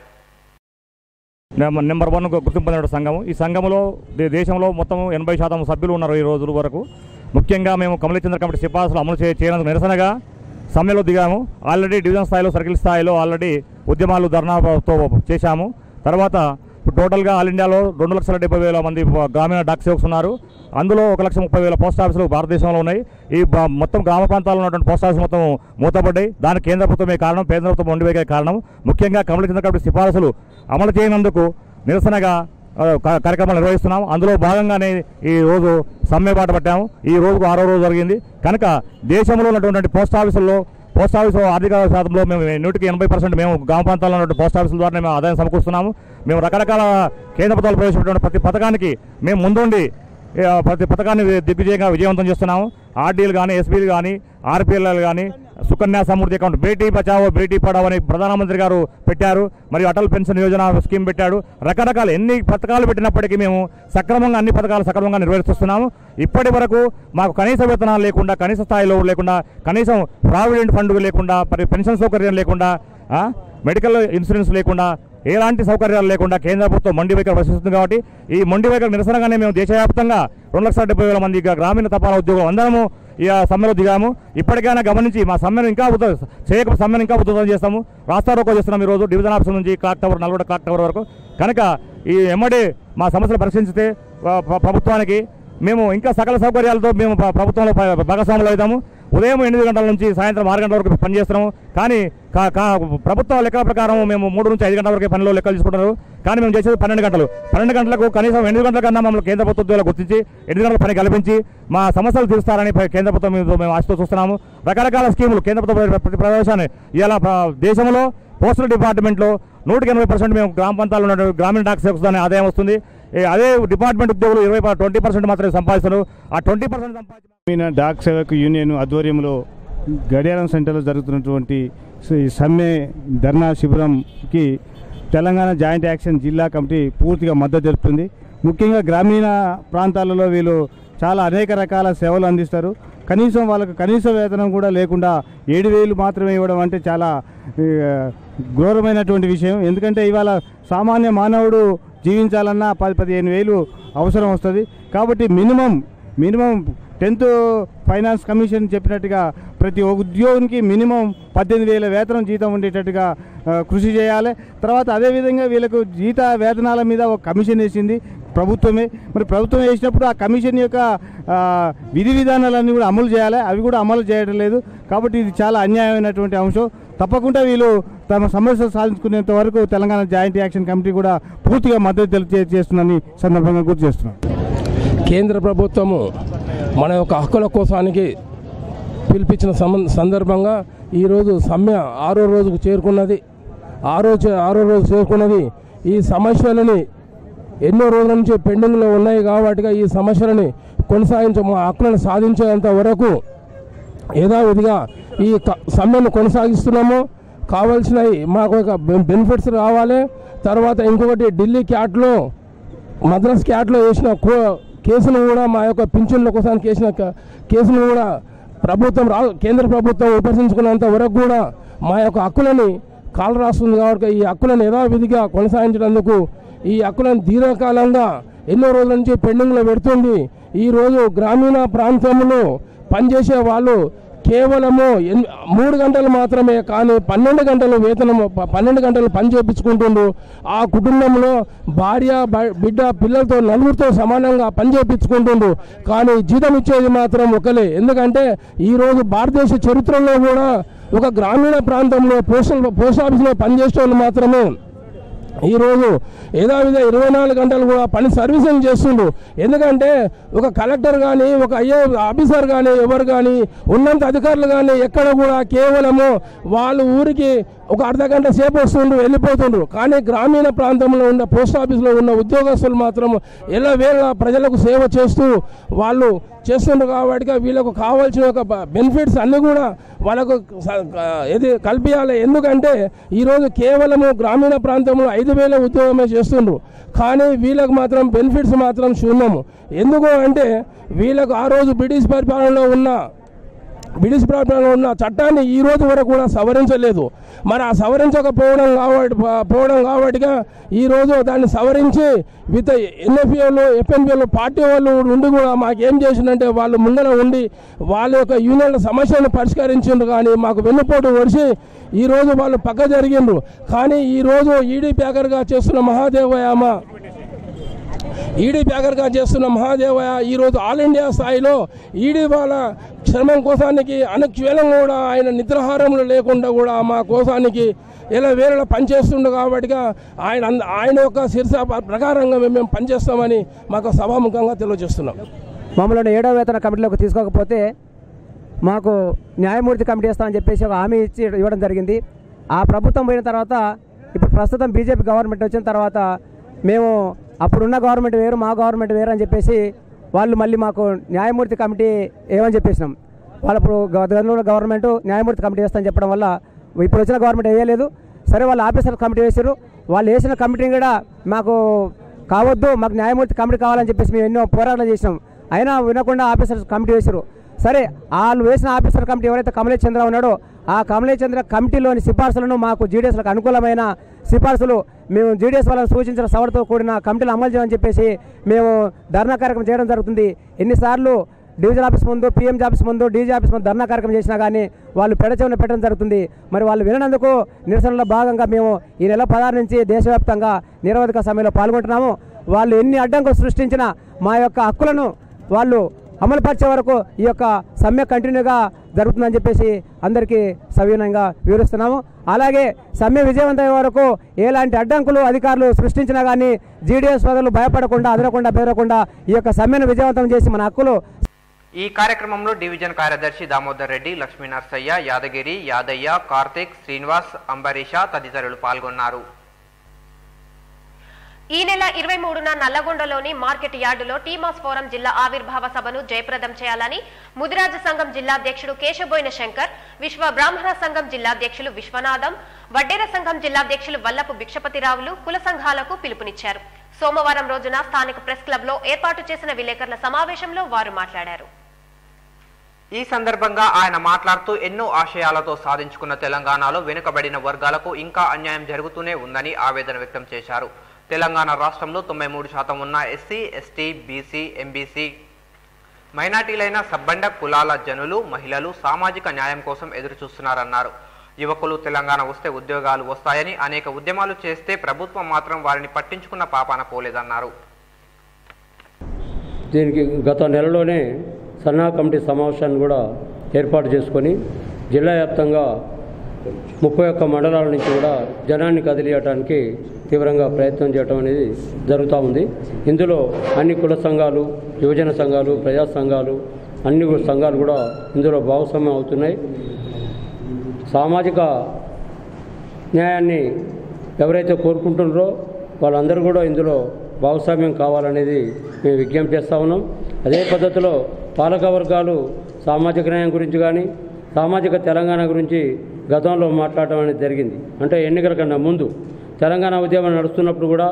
నెంబర్ నెంబర్ వన్ గుర్తింపు పొందిన సంఘం ఈ సంఘంలో దే- దేశంలో మొత్తం ఎనభై శాతం సభ్యులు ఉన్నారు ఈ రోజుల వరకు ముఖ్యంగా మేము కమలచంద్ర కమిటీ సిఫార్సులు అమలు చే- చేయనందుకు నిరసనగా సమ్మెలో దిగాము ఆల్రెడీ డివిజన్ స్థాయిలో సర్కిల్ స్థాయిలో ఆల్రెడీ ఉద్యమాలు ధర్నాతో చేశాము తర్వాత ఇప్పుడు టోటల్గా ఆల్ ఇండియాలో రెండు లక్షల డెబ్బై వేల మంది గ్రామీణ డాక్ సేవక్స్ ఉన్నారు అందులో ఒక లక్ష ముప్పై వేల పోస్ట్ ఆఫీసులు భారతదేశంలో ఉన్నాయి ఈ బ- మొత్తం గ్రామ ప్రాంతాల్లో ఉన్నటువంటి పోస్ట్ ఆఫీస్ మొత్తం మూతపడ్డాయి దానికి కేంద్ర ప్రభుత్వమే కారణం కేంద్ర ప్రభుత్వం మొండివేగే కారణం ముఖ్యంగా కమల చంద్ర కమిటీ సిఫారసులు అమలు చేయనందుకు నిరసనగా ఆ, కా- కార్యక్రమాలు నిర్వహిస్తున్నాం అందులో భాగంగానే ఈ రోజు సమ్మె బాట పట్టాము ఈ రోజుకు ఆరో రోజు జరిగింది కనుక దేశంలో ఉన్నటువంటి పోస్ట్ ఆఫీసుల్లో పోస్ట్ ఆఫీసు ఆర్థిక శాతంలో మేము నూటికి ఎనభై పర్సెంట్ మేము గ్రామ ప్రాంతాల్లో ఉన్నటువంటి పోస్ట్ ఆఫీసుల ద్వారా మేము ఆదాయం సమకూరుస్తున్నాము మేము రకరకాల కేంద్ర ప్రభుత్వాలు ప్రవేశపెట్టిన ప్రతి పథకానికి మేము ముందుండి ఏ, ప్రతి పథకాన్ని దిగ్విజయంగా విజయవంతం చేస్తున్నాము ఆర్డీలు కానీ ఎస్బీలు కానీ ఆర్పీఎల్ కానీ సుకన్య సమృద్ధి అకౌంట్ బేటీ బచావో బేటీ పడావో అని ప్రధానమంత్రి గారు పెట్టారు మరియు అటల్ పెన్షన్ యోజన స్కీమ్ పెట్టాడు రకరకాల ఎన్ని పథకాలు పెట్టినప్పటికీ మేము సక్రమంగా అన్ని పథకాలు సక్రమంగా నిర్వహిస్తున్నాము ఇప్పటి వరకు మాకు కనీస వేతనాలు లేకుండా కనీస స్థాయిలో లేకుండా కనీసం ప్రావిడెంట్ ఫండ్ లేకుండా మరి పెన్షన్ సౌకర్యం లేకుండా ఆ, మెడికల్ ఇన్సూరెన్స్ లేకుండా ఎలాంటి సౌకర్యాలు లేకుండా కేంద్ర ప్రభుత్వం మొండి వైఖరి ప్రశ్నిస్తుంది కాబట్టి ఈ మొండి వైఖరి నిరసనగానే మేము దేశవ్యాప్తంగా రెండు లక్షల డెబ్బై వేల మంది గా- గ్రామీణ తపాలా ఉద్యోగులు అందరము ఈ ఆ సమ్మెలో దిగాము ఇప్పటికైనా గమనించి మా సమ్మెను ఇంకా ఉద్ధ చేయక సమ్మెను ఇంకా ఉద్ధృతం చేస్తాము రాస్తా రోకో చేస్తున్నాం ఈరోజు డివిజన్ ఆఫీస్ నుంచి clock tower Nalgonda clock tower వరకు కనుక ఈ ఎమ్మడి మా సమస్యలు పరిశీలించితే ఆ, ప్ర- ప్రభుత్వానికి మేము ఇంకా సకల సౌకర్యాలతో మేము ప్ర- ప్రభుత్వంలో ప- భాగస్వాములు అవుతాము ఉదయం ఎనిమిది గంటల నుంచి సాయంత్రం ఆరు గంటల వరకు పనిచేస్తున్నాము కానీ కా- కా- ప్రభుత్వ లెక్కల ప్రకారం మేము మూడు నుంచి ఐదు గంటల వరకు పనిలో లెక్కలు తీసుకుంటున్నారు కానీ మేము చేసేది పన్నెండు గంటలు పన్నెండు గంటలకు కనీసం ఎనిమిది గంటల కన్నా మమ్మల్ని కేంద్ర ప్రభుత్వ ఉద్యోగులు గుర్తించి ఎనిమిది గంటల పని కల్పించి మా సమస్యలు తీరుస్తారని ప- కేంద్ర ప్రభుత్వం మీద మేము ఆశతో చూస్తున్నాము రకరకాల స్కీములు కేంద్ర ప్రభుత్వ ప్రతి ప్రవేశాన్ని ఇలా దేశంలో పోస్టల్ డిపార్ట్మెంట్లో నూటికి ఎనభై పర్సెంట్ మేము గ్రామ ప్రాంతాల్లో ఉన్న గ్రామీణ డాక్ సేవక్స్ దాని ఆదాయం వస్తుంది ఏ అదే డిపార్ట్మెంట్ ఉద్యోగులు ఇరవై ట్వంటీ పర్సెంట్ మాత్రమే సంపాదిస్తున్నారు ఆ twenty percent Gramin Dak Sevak union ఆధ్వర్యంలో గడియారం సెంటర్లో జరుగుతున్నటువంటి ఈ సమ్మె ధర్నా శిబిరంకి తెలంగాణ జాయింట్ యాక్షన్ జిల్లా కమిటీ పూర్తిగా మద్దతు తెలుపుతుంది ముఖ్యంగా గ్రామీణ ప్రాంతాలలో వీళ్ళు చాలా అనేక రకాల సేవలు అందిస్తారు కనీసం వాళ్ళకు కనీస వేతనం కూడా లేకుండా ఏడు వేలు మాత్రమే ఇవ్వడం అంటే చాలా ఈ, ఘోరమైనటువంటి విషయం ఎందుకంటే ఇవాళ సామాన్య మానవుడు జీవించాలన్నా పది పదిహేను వేలు అవసరం వస్తుంది కాబట్టి minimum minimum tenth finance commission చెప్పినట్టుగా ప్రతి ఉద్యోగికి మినిమం పద్దెనిమిది వేల వేతనం జీతం ఉండేటట్టుగా ఆ, కృషి చేయాలి తర్వాత అదేవిధంగా వీళ్ళకు జీత వేతనాల మీద ఒక కమిషన్ వేసింది ప్రభుత్వమే మరి ప్రభుత్వం వేసినప్పుడు ఆ కమిషన్ యొక్క ఆ, విధి విధానాలన్నీ కూడా అమలు చేయాలి అవి కూడా అమలు చేయడం లేదు కాబట్టి ఇది చాలా అన్యాయమైనటువంటి అంశం తప్పకుండా వీళ్ళు తమ సమస్యలు సాధించుకునేంత వరకు తెలంగాణ జాయింట్ యాక్షన్ కమిటీ కూడా పూర్తిగా మద్దతు తెలియజేస్తుందని సందర్భంగా గుర్తు చేస్తున్నాం కేంద్ర ప్రభుత్వము మన యొక్క హక్కుల కోసానికి పిలిపించిన సమ సందర్భంగా ఈరోజు సమ్మె ఆరో రోజుకు చేరుకున్నది ఆరో చే- ఆరో రోజు చేరుకున్నది ఈ సమస్యలని ఎన్నో రోజుల నుంచి పెండింగ్లో ఉన్నాయి కాబట్టి ఈ సమస్యలని కొనసాగించ మా హక్కులను సాధించేంత వరకు యథావిధిగా ఈ క- సమ్మెను కొనసాగిస్తున్నాము కావాల్సినవి మాకు ఒక బె- బెనిఫిట్స్ రావాలి తర్వాత ఇంకొకటి ఢిల్లీ క్యాట్లో మద్రాస్ క్యాట్లో వేసిన కో- కేసును కూడా మా యొక్క పింఛన్ల కోసం కేసిన క- కేసును కూడా ప్రభుత్వం రా కేంద్ర ప్రభుత్వం ఉపసంచుకున్నంత వరకు కూడా మా యొక్క హక్కులని కాలు రాస్తుంది కాబట్టి ఈ హక్కులను యథావిధిగా కొనసాగించినందుకు ఈ హక్కులను దీర్ఘకాలంగా ఎన్నో రోజుల నుంచి పెండింగ్లో పెడుతుంది ఈరోజు గ్రామీణ ప్రాంతంలో పనిచేసే వాళ్ళు కేవలము ఎన్- మూడు గంటలు మాత్రమే కానీ పన్నెండు గంటలు వేతనము ప- పన్నెండు గంటలు పని చేయించుకుంటుండ్రు ఆ కుటుంబంలో భార్య బ- బిడ్డ పిల్లలతో నలుగురితో సమానంగా పని చేయించుకుంటుండ్రు కానీ జీతం ఇచ్చేది మాత్రం ఒకలే ఎందుకంటే ఈరోజు భారతదేశ చరిత్రలో కూడా ఒక గ్రామీణ ప్రాంతంలో పోస్టల్ పోస్ట్ ఆఫీస్లో పనిచేసే వాళ్ళు మాత్రమే ఈరోజు యథావిధ ఇరవై నాలుగు గంటలు కూడా పని సర్వీసింగ్ చేస్తుండ్రు ఎందుకంటే ఒక కలెక్టర్ కానీ ఒక ఐఏ ఆఫీసర్ కానీ ఎవరు కానీ ఉన్నంత అధికారులు కానీ ఎక్కడ కూడా కేవలము వాళ్ళు ఊరికి ఒక అర్ధ గంట సేపు వస్తుండ్రు వెళ్ళిపోతుండ్రు కానీ గ్రామీణ ప్రాంతంలో ఉన్న పోస్ట్ ఆఫీస్లో ఉన్న ఉద్యోగస్తులు మాత్రం ఎలా వేళ ప్రజలకు సేవ చేస్తూ వాళ్ళు చేస్తుండ్రు కాబట్టి వీళ్ళకు కావాల్సిన ఒక బెనిఫిట్స్ అన్నీ కూడా వాళ్ళకు స- ఇది కల్పించాలి ఎందుకంటే ఈరోజు కేవలము గ్రామీణ ప్రాంతంలో ఐదు వేల ఉద్యోగమే చేస్తుండ్రు కానీ వీళ్ళకు మాత్రం బెనిఫిట్స్ మాత్రం శూన్యము ఎందుకు అంటే వీళ్ళకు ఆ రోజు బ్రిటిష్ పరిపాలనలో ఉన్న బ్రిటిష్ ప్రభుత్వంలో ఉన్న చట్టాన్ని ఈ రోజు వరకు కూడా సవరించలేదు మరి ఆ సవరించకపోవడం కాబట్టి పోవడం కాబట్టిగా ఈ రోజు దాన్ని సవరించి విత్ ఎన్ఎఫ్ఏలు ఎఫ్ఎన్పిఎలు పార్టీ వాళ్ళు ఉండి కూడా మాకేం చేసిందంటే వాళ్ళు ముందర ఉండి వాళ్ళ యొక్క యూనియన్ల సమస్యను పరిష్కరించిండ్రు కానీ మాకు వెన్నుపోటు ఒడిసి ఈ రోజు వాళ్ళు పక్క జరిగిండ్రు కానీ ఈ రోజు ఈడీ ప్యాకర్గా చేస్తున్న మహాదేవయామ ఈడీ ప్యాకర్గా చేస్తున్న మహాదేవయ్య ఈరోజు ఆల్ ఇండియా స్థాయిలో ఈడీ వాళ్ళ క్షేమం కోసానికి అనుక్షేళం కూడా ఆయన నిద్రాహారంలో లేకుండా కూడా మా కోసానికి ఇలా వేరేలా పనిచేస్తుండు కాబట్టిగా ఆయన అంద- ఆయన యొక్క శిరస ప్రకారంగా మేము మేము పనిచేస్తామని మాకు సభాముఖంగా తెలియజేస్తున్నాం మమ్మల్ని ఏడో వేతన కమిటీలోకి తీసుకోకపోతే మాకు న్యాయమూర్తి కమిటీ ఇస్తామని చెప్పేసి ఒక హామీ ఇచ్చి ఇవ్వడం జరిగింది ఆ ప్రభుత్వం పోయిన తర్వాత ఇప్పుడు ప్రస్తుతం బీజేపీ గవర్నమెంట్ వచ్చిన తర్వాత మేము అప్పుడున్న గవర్నమెంట్ వేరు మా గవర్నమెంట్ వేరు అని చెప్పేసి వాళ్ళు మళ్ళీ మాకు న్యాయమూర్తి కమిటీ ఏమని చెప్పేసినాం వాళ్ళు ఇప్పుడు గతంలో గవర్నమెంట్ న్యాయమూర్తి కమిటీ వేస్తామని చెప్పడం వల్ల ఇప్పుడు వచ్చిన గవర్నమెంట్ వేయలేదు సరే వాళ్ళు ఆఫీసర్ కమిటీ వేసారు వాళ్ళు వేసిన కమిటీని కూడా మాకు కావద్దు మాకు న్యాయమూర్తి కమిటీ కావాలని చెప్పేసి మేము ఎన్నో పోరాటాలు చేసినాం అయినా వినకుండా ఆఫీసర్స్ కమిటీ వేశారు సరే వాళ్ళు వేసిన ఆఫీసర్ కమిటీ ఎవరైతే కమలేష్ చంద్ర ఉన్నాడో ఆ కమలేష్ చంద్ర కమిటీలోని సిఫార్సులను మాకు జీడీఎస్లకు అనుకూలమైన సిఫార్సులు మేము జీడీఎస్ వాళ్ళని సూచించిన సవరతో కూడిన కమిటీలు అమలు చేయమని చెప్పేసి మేము ధర్నా కార్యక్రమం చేయడం జరుగుతుంది ఎన్నిసార్లు డివిజన్ ఆఫీస్ ముందు పిఎంజీ ఆఫీస్ ముందు డీజీ ఆఫీస్ ముందు ధర్నా కార్యక్రమం చేసినా కానీ వాళ్ళు పెడచెవిన పెట్టడం జరుగుతుంది మరి వాళ్ళు విననందుకు నిరసనలో భాగంగా మేము ఈ నెల పదహారు నుంచి దేశవ్యాప్తంగా నిరవధిక సమ్మెలో పాల్గొంటున్నాము వాళ్ళు ఎన్ని అడ్డంకులు సృష్టించినా మా యొక్క హక్కులను వాళ్ళు అమలుపరిచే వరకు ఈ యొక్క సమ్మె కంటిన్యూగా జరుగుతుందని చెప్పేసి అందరికీ సవినయంగా వివరిస్తున్నాము అలాగే సమ్మె విజయవంతమయ్యే వరకు ఎలాంటి అడ్డంకులు అధికారులు సృష్టించినా కానీ జీడీఎస్ సోదరులు భయపడకుండా అదరకుండా బెదరకుండా ఈ యొక్క సమ్మెను విజయవంతం చేసి మన హక్కులు ఈ కార్యక్రమంలో డివిజన్ కార్యదర్శి దామోదర్ రెడ్డి లక్ష్మీ నర్సయ్య యాదగిరి యాదయ్య కార్తిక్ శ్రీనివాస్ అంబరీష తదితరులు పాల్గొన్నారు ఈ నెల ఇరవై మూడున నల్లగొండలోని మార్కెట్ యార్డులో టీమాస్ ఫోరం జిల్లా ఆవిర్భావ సభను జయప్రదం చేయాలని ముదిరాజు సంఘం జిల్లా అధ్యక్షుడు కేశబోయిన శంకర్ విశ్వ బ్రాహ్మణ సంఘం జిల్లా అధ్యక్షులు విశ్వనాథం వడ్డేర సంఘం జిల్లా అధ్యక్షులు వల్లపు భిక్షపతిరావులు కుల సంఘాలకు పిలుపునిచ్చారు సోమవారం రోజున స్థానిక ప్రెస్ క్లబ్ లో ఏర్పాటు చేసిన విలేకరుల సమావేశంలో వారు మాట్లాడారు ఈ సందర్భంగా ఆయన మాట్లాడుతూ ఎన్నో ఆశయాలతో సాధించుకున్న తెలంగాణలో వెనుకబడిన వర్గాలకు ఇంకా అన్యాయం జరుగుతూనే ఉందని ఆవేదన వ్యక్తం చేశారు తెలంగాణ రాష్ట్రంలో తొంభై మూడు శాతం ఉన్న ఎస్సీ ఎస్టీ బీసీ ఎంబీసీ మైనార్టీలైన సబ్బండ కులాల జనులు మహిళలు సామాజిక న్యాయం కోసం ఎదురు చూస్తున్నారన్నారు యువకులు తెలంగాణ వస్తే ఉద్యోగాలు వస్తాయని అనేక ఉద్యమాలు చేస్తే ప్రభుత్వం మాత్రం వారిని పట్టించుకున్న పాపాన పోలేదన్నారు దీనికి గత నెలలోనే సన్నా కమిటీ సమావేశాన్ని కూడా ఏర్పాటు చేసుకొని జిల్లా వ్యాప్తంగా ముప్పై ఒక్క మండలాల నుంచి కూడా జనాన్ని కదిలియటానికి తీవ్రంగా ప్రయత్నం చేయడం అనేది జరుగుతూ ఉంది ఇందులో అన్ని కుల సంఘాలు యువజన సంఘాలు ప్రజా సంఘాలు అన్ని కూడా సంఘాలు కూడా ఇందులో భాగస్వామ్యం అవుతున్నాయి సామాజిక న్యాయాన్ని ఎవరైతే కోరుకుంటున్నారో వాళ్ళందరూ కూడా ఇందులో భాగస్వామ్యం కావాలనేది మేము విజ్ఞప్తి చేస్తూ ఉన్నాం అదే పద్ధతిలో పాలక వర్గాలు సామాజిక న్యాయం గురించి కానీ సామాజిక తెలంగాణ గురించి గతంలో మాట్లాడటం అనేది జరిగింది అంటే ఎన్నికల కన్నా ముందు తెలంగాణ ఉద్యమం నడుస్తున్నప్పుడు కూడా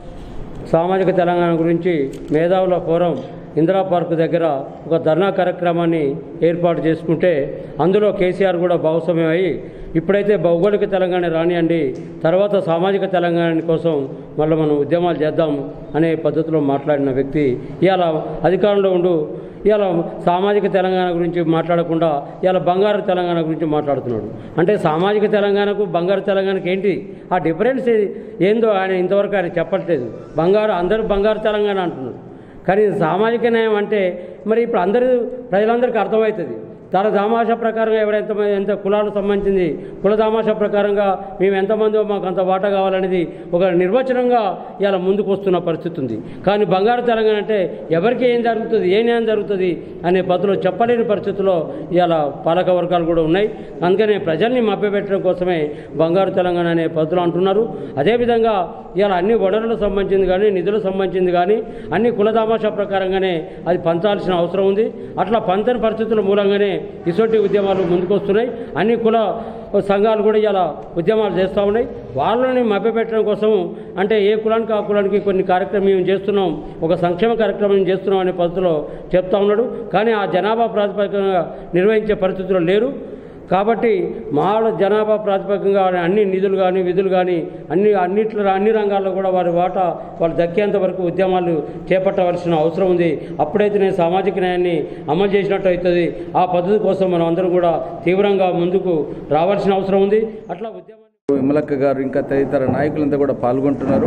సామాజిక తెలంగాణ గురించి మేధావుల ఫోరం ఇందిరా పార్క్ దగ్గర ఒక ధర్నా కార్యక్రమాన్ని ఏర్పాటు చేసుకుంటే అందులో కేసీఆర్ కూడా భాగస్వామ్యం అయ్యి ఇప్పుడైతే భౌగోళిక తెలంగాణ రానియండి తర్వాత సామాజిక తెలంగాణ కోసం మళ్ళీ మనం ఉద్యమాలు చేద్దాం అనే పద్ధతిలో మాట్లాడిన వ్యక్తి ఇవాళ అధికారంలో ఉండు ఇవాళ సామాజిక తెలంగాణ గురించి మాట్లాడకుండా ఇవాళ బంగారు తెలంగాణ గురించి మాట్లాడుతున్నాడు అంటే సామాజిక తెలంగాణకు బంగారు తెలంగాణకు ఏంటి ఆ డిఫరెన్స్ ఏందో ఆయన ఇంతవరకు ఆయన చెప్పట్లేదు బంగారు అందరూ బంగారు తెలంగాణ అంటున్నారు కానీ సామాజిక న్యాయం అంటే మరి ఇప్పుడు అందరూ ప్రజలందరికీ అర్థమవుతుంది తన దామాషా ప్రకారంగా ఎవరెంత ఎంత కులాలకు సంబంధించింది కుల దామాషా ప్రకారంగా మేము ఎంతమందో మాకు అంత వాటా కావాలనేది ఒక నిర్వచనంగా ఇలా ముందుకు వస్తున్న పరిస్థితి ఉంది కానీ బంగారు తెలంగాణ అంటే ఎవరికి ఏం జరుగుతుంది ఏ న్యాయం జరుగుతుంది అనే పద్ధతిలో చెప్పలేని పరిస్థితుల్లో ఇవాళ పాలక వర్గాలు కూడా ఉన్నాయి అందుకనే ప్రజల్ని మభ్యపెట్టడం కోసమే బంగారు తెలంగాణ అనే పద్ధతిలో అంటున్నారు అదేవిధంగా ఇవాళ అన్ని వనరులకు సంబంధించింది కానీ నిధులకు సంబంధించింది కానీ అన్ని కుల దామాషా ప్రకారంగానే అది పంచాల్సిన అవసరం ఉంది అట్లా పంచని పరిస్థితుల మూలంగానే ఇటువంటి ఉద్యమాలు ముందుకొస్తున్నాయి అన్ని కుల సంఘాలు కూడా ఇలా ఉద్యమాలు చేస్తూ ఉన్నాయి వాళ్ళని మభ్యపెట్టడం కోసం అంటే ఏ కులానికి ఆ కులానికి కొన్ని కార్యక్రమం మేము చేస్తున్నాం ఒక సంక్షేమ కార్యక్రమం మేము చేస్తున్నాం అనే పద్ధతిలో చెప్తా ఉన్నాడు కానీ ఆ జనాభా ప్రాతిపదికగా నిర్వహించే పరిస్థితుల్లో లేరు కాబట్టి మాల జనాభా ప్రాతిపదికంగా అన్ని నిధులు కానీ విధులు కానీ అన్ని అన్నిట్లో అన్ని రంగాల్లో కూడా వారి వాటా వాళ్ళు దక్కేంత వరకు ఉద్యమాలు చేపట్టవలసిన అవసరం ఉంది అప్పుడైతే నేను సామాజిక న్యాయాన్ని అమలు చేసినట్టు అవుతుంది ఆ పద్ధతి కోసం మనం అందరం కూడా తీవ్రంగా ముందుకు రావాల్సిన అవసరం ఉంది అట్లా ఉద్యమం విమలక్క గారు ఇంకా తదితర నాయకులంతా కూడా పాల్గొంటున్నారు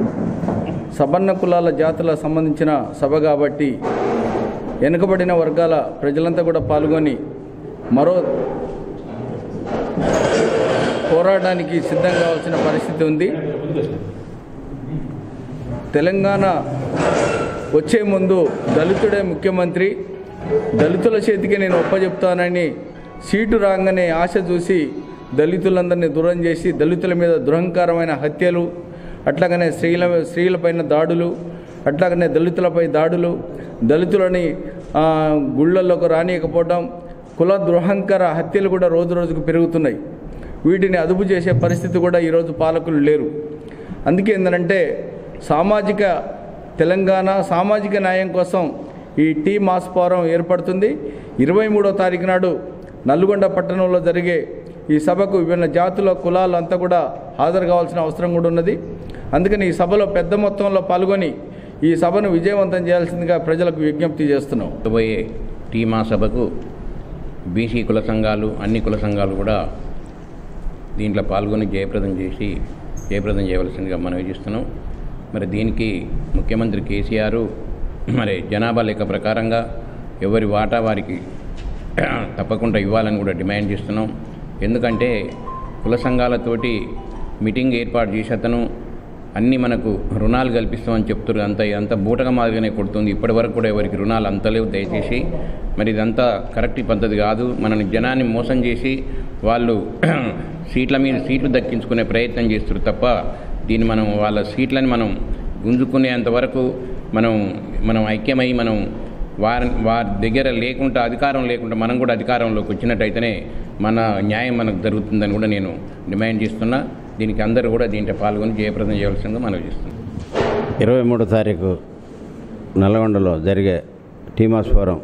సబన్న కులాల జాతులకు సంబంధించిన సభ కాబట్టి వెనుకబడిన వర్గాల ప్రజలంతా కూడా పాల్గొని మరో పోరాటానికి సిద్ధం కావాల్సిన పరిస్థితి ఉంది తెలంగాణ వచ్చే ముందు దళితుడే ముఖ్యమంత్రి దళితుల చేతికి నేను ఒప్పచెప్తానని సీటు రాగానే ఆశ చూసి దళితులందరినీ దూరం చేసి దళితుల మీద దురహంకారమైన హత్యలు అట్లాగనే స్త్రీల స్త్రీలపైన దాడులు అట్లాగనే దళితులపై దాడులు దళితులని ఆ, గుళ్ళల్లోకి రానియకపోవడం కుల దురహంకార హత్యలు కూడా రోజు రోజుకు పెరుగుతున్నాయి వీటిని అదుపు చేసే పరిస్థితి కూడా ఈరోజు పాలకులు లేరు అందుకే ఏంటంటే సామాజిక తెలంగాణ సామాజిక న్యాయం కోసం ఈ టీ మాస్ ఫోరం ఏర్పడుతుంది ఇరవై మూడో తారీఖు నాడు నల్గొండ పట్టణంలో జరిగే ఈ సభకు విభిన్న జాతుల కులాలు అంతా కూడా హాజరు కావాల్సిన అవసరం కూడా ఉన్నది అందుకని ఈ సభలో పెద్ద మొత్తంలో పాల్గొని ఈ సభను విజయవంతం చేయాల్సిందిగా ప్రజలకు విజ్ఞప్తి చేస్తున్నాం పోయే టీమా సభకు బీసీ కుల సంఘాలు అన్ని కుల సంఘాలు కూడా దీంట్లో పాల్గొని జయప్రదం చేసి జయప్రదం చేయవలసిందిగా మనం చేస్తున్నాం మరి దీనికి ముఖ్యమంత్రి కేసీఆర్ మరి జనాభా లెక్క ప్రకారంగా ఎవరి వాటా వారికి తప్పకుండా ఇవ్వాలని కూడా డిమాండ్ చేస్తున్నాం ఎందుకంటే కుల సంఘాలతోటి మీటింగ్ ఏర్పాటు చేసి అతను అన్నీ మనకు రుణాలు కల్పిస్తామని చెప్తున్నారు అంత అంత బూటగా మాదిరిగానే కొడుతుంది ఇప్పటి వరకు కూడా ఎవరికి రుణాలు అంతలేవు దయచేసి మరి ఇదంతా కరెక్ట్ పద్ధతి కాదు మనని జనాన్ని మోసం చేసి వాళ్ళు సీట్ల మీద సీట్లు దక్కించుకునే ప్రయత్నం చేస్తారు తప్ప దీన్ని మనం వాళ్ళ సీట్లని మనం గుంజుకునేంత వరకు మనం మనం ఐక్యమై మనం వారి వారి దగ్గర లేకుండా అధికారం లేకుండా మనం కూడా అధికారంలోకి వచ్చినట్టయితేనే మన న్యాయం మనకు జరుగుతుందని కూడా నేను డిమాండ్ చేస్తున్నా దీనికి అందరూ కూడా దీంట్లో పాల్గొని జయప్రదం చేయవలసిందిగా మనం చేస్తున్నాం ఇరవై మూడో తారీఖు నల్గొండలో జరిగే టీమాస్ ఫోరం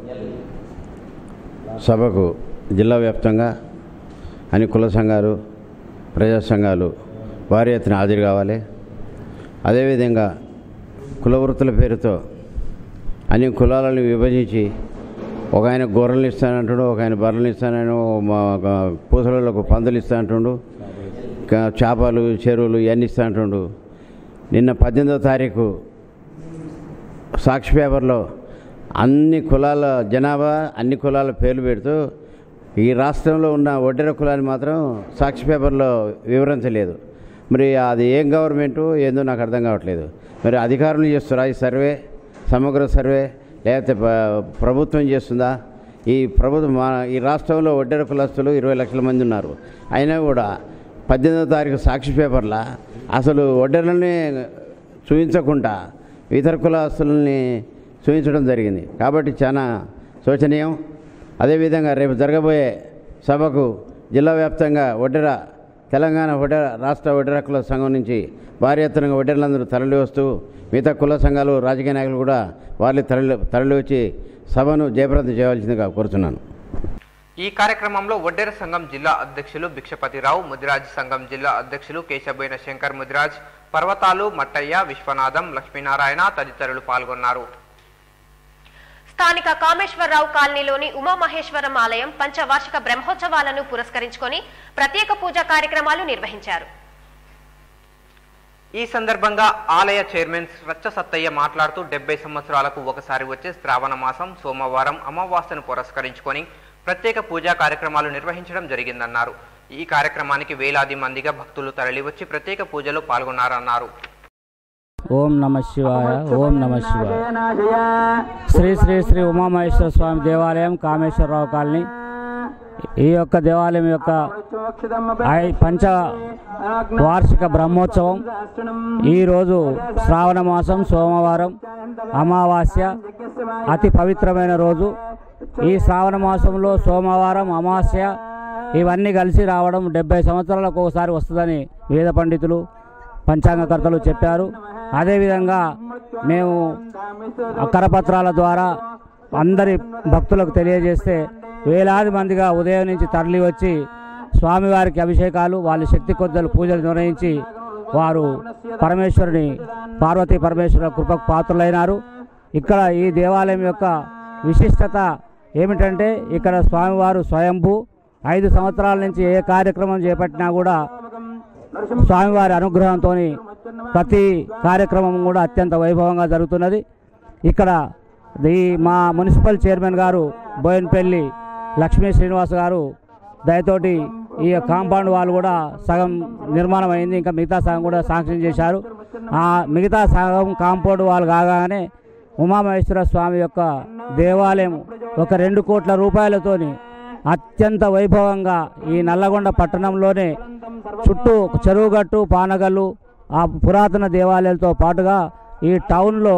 సభకు జిల్లా వ్యాప్తంగా అన్ని కుల సంఘాలు ప్రజా సంఘాలు భారీ ఎత్తున హాజరు కావాలి అదేవిధంగా కుల వృత్తుల పేరుతో అన్ని కులాలను విభజించి ఒక ఆయన గొర్రెలు ఇస్తానంటాడు ఒక ఆయన బర్రెలు ఇస్తానని మా పూసలకు పందులు ఇస్తానంటుండు క- చేపలు చెరువులు ఇవన్నీ ఇస్తానంటుండు నిన్న పద్దెనిమిదో తారీఖు సాక్షి పేపర్లో అన్ని కులాల జనాభా అన్ని కులాల పేర్లు పెడుతూ ఈ రాష్ట్రంలో ఉన్న ఒడ్డెర కులాన్ని మాత్రం సాక్షి పేపర్లో వివరించలేదు మరి అది ఏం గవర్నమెంటు ఏందో నాకు అర్థం కావట్లేదు మరి అధికారులు చేస్తారా ఈ సర్వే సమగ్ర సర్వే లేకపోతే ప- ప్రభుత్వం చేస్తుందా ఈ ప్రభుత్వం మా ఈ రాష్ట్రంలో ఒడ్డెర కులస్తులు ఇరవై లక్షల మంది ఉన్నారు అయినా కూడా పద్దెనిమిదో తారీఖు సాక్షి పేపర్లో అసలు ఒడ్డెరలని చూపించకుండా ఇతర కులస్తులని చూపించడం జరిగింది కాబట్టి చాలా శోచనీయం అదేవిధంగా రేపు జరగబోయే సభకు జిల్లా వ్యాప్తంగా ఒడ్డెర తెలంగాణ ఒడ్డెర రాష్ట్ర ఒడ్డెర కుల సంఘం నుంచి భారీ ఎత్తున ఒడ్డెరలందరూ తరలి వస్తూ మిగతా కుల సంఘాలు రాజకీయ నాయకులు కూడా వాళ్ళు తరలి తరలి వచ్చి సభను జయప్రదం చేయవలసిందిగా కోరుతున్నాను ఈ కార్యక్రమంలో వడ్డెర సంఘం జిల్లా అధ్యక్షులు భిక్షపతిరావు ముదిరాజ్ సంఘం జిల్లా అధ్యక్షులు కేశబోయిన శంకర్ ముదిరాజ్ పర్వతాలు మట్టయ్య విశ్వనాథం లక్ష్మీనారాయణ తదితరులు పాల్గొన్నారు స్థానిక కామేశ్వరరావు కాలనీలోని ఉమామహేశ్వరం ఆలయం పంచవార్షిక బ్రహ్మోత్సవాలను పురస్కరించుకొని ప్రత్యేక పూజా కార్యక్రమాలు నిర్వహించారు ఈ సందర్భంగా ఆలయ చైర్మన్ రచ్చ సత్తయ్య మాట్లాడుతూ డెబ్బై సంవత్సరాలకు ఒకసారి వచ్చే శ్రావణ మాసం సోమవారం అమావాస్యను పురస్కరించుకొని ప్రత్యేక పూజా కార్యక్రమాలు నిర్వహించడం జరిగిందన్నారు ఈ కార్యక్రమానికి వేలాది మందిగా భక్తులు తరలివచ్చి ప్రత్యేక పూజలో పాల్గొన్నారన్నారు ఓం నమ శివాయ ఓం నమ శివాయ శ్రీ శ్రీ శ్రీ ఉమామహేశ్వర స్వామి దేవాలయం కామేశ్వరరావు కాలనీ ఈ యొక్క దేవాలయం యొక్క ఐ- పంచ వార్షిక బ్రహ్మోత్సవం ఈరోజు శ్రావణ మాసం సోమవారం అమావాస్య అతి పవిత్రమైన రోజు ఈ శ్రావణ మాసంలో సోమవారం అమావాస్య ఇవన్నీ కలిసి రావడం డెబ్బై సంవత్సరాలకు ఒకసారి వస్తుందని వేద పండితులు పంచాంగకర్తలు చెప్పారు అదేవిధంగా మేము కరపత్రాల ద్వారా అందరి భక్తులకు తెలియజేస్తే వేలాది మందిగా ఉదయం నుంచి తరలి వచ్చి స్వామివారికి అభిషేకాలు వాళ్ళ శక్తి కొద్దలు పూజలు నిర్వహించి వారు పరమేశ్వరుని పార్వతీ పరమేశ్వర కృపకు పాత్రులైనారు ఇక్కడ ఈ దేవాలయం యొక్క విశిష్టత ఏమిటంటే ఇక్కడ స్వామివారు స్వయంభూ ఐదు సంవత్సరాల నుంచి ఏ కార్యక్రమం చేపట్టినా కూడా స్వామివారి అనుగ్రహంతో ప్రతి కార్యక్రమం కూడా అత్యంత వైభవంగా జరుగుతున్నది ఇక్కడ ఈ మా మున్సిపల్ చైర్మన్ గారు బోయన్పల్లి లక్ష్మీ శ్రీనివాస్ గారు దయతోటి ఈ కాంపౌండ్ వాళ్ళు కూడా సగం నిర్మాణం అయింది ఇంకా మిగతా సగం కూడా శాంక్షన్ చేశారు ఆ మిగతా సగం కాంపౌండ్ వాళ్ళు కాగానే ఉమామహేశ్వర స్వామి యొక్క దేవాలయం ఒక రెండు కోట్ల రూపాయలతోని అత్యంత వైభవంగా ఈ నల్లగొండ పట్టణంలోనే చుట్టూ ఒక చెరువుగట్టు పానగల్లు ఆ పురాతన దేవాలయాలతో పాటుగా ఈ టౌన్లో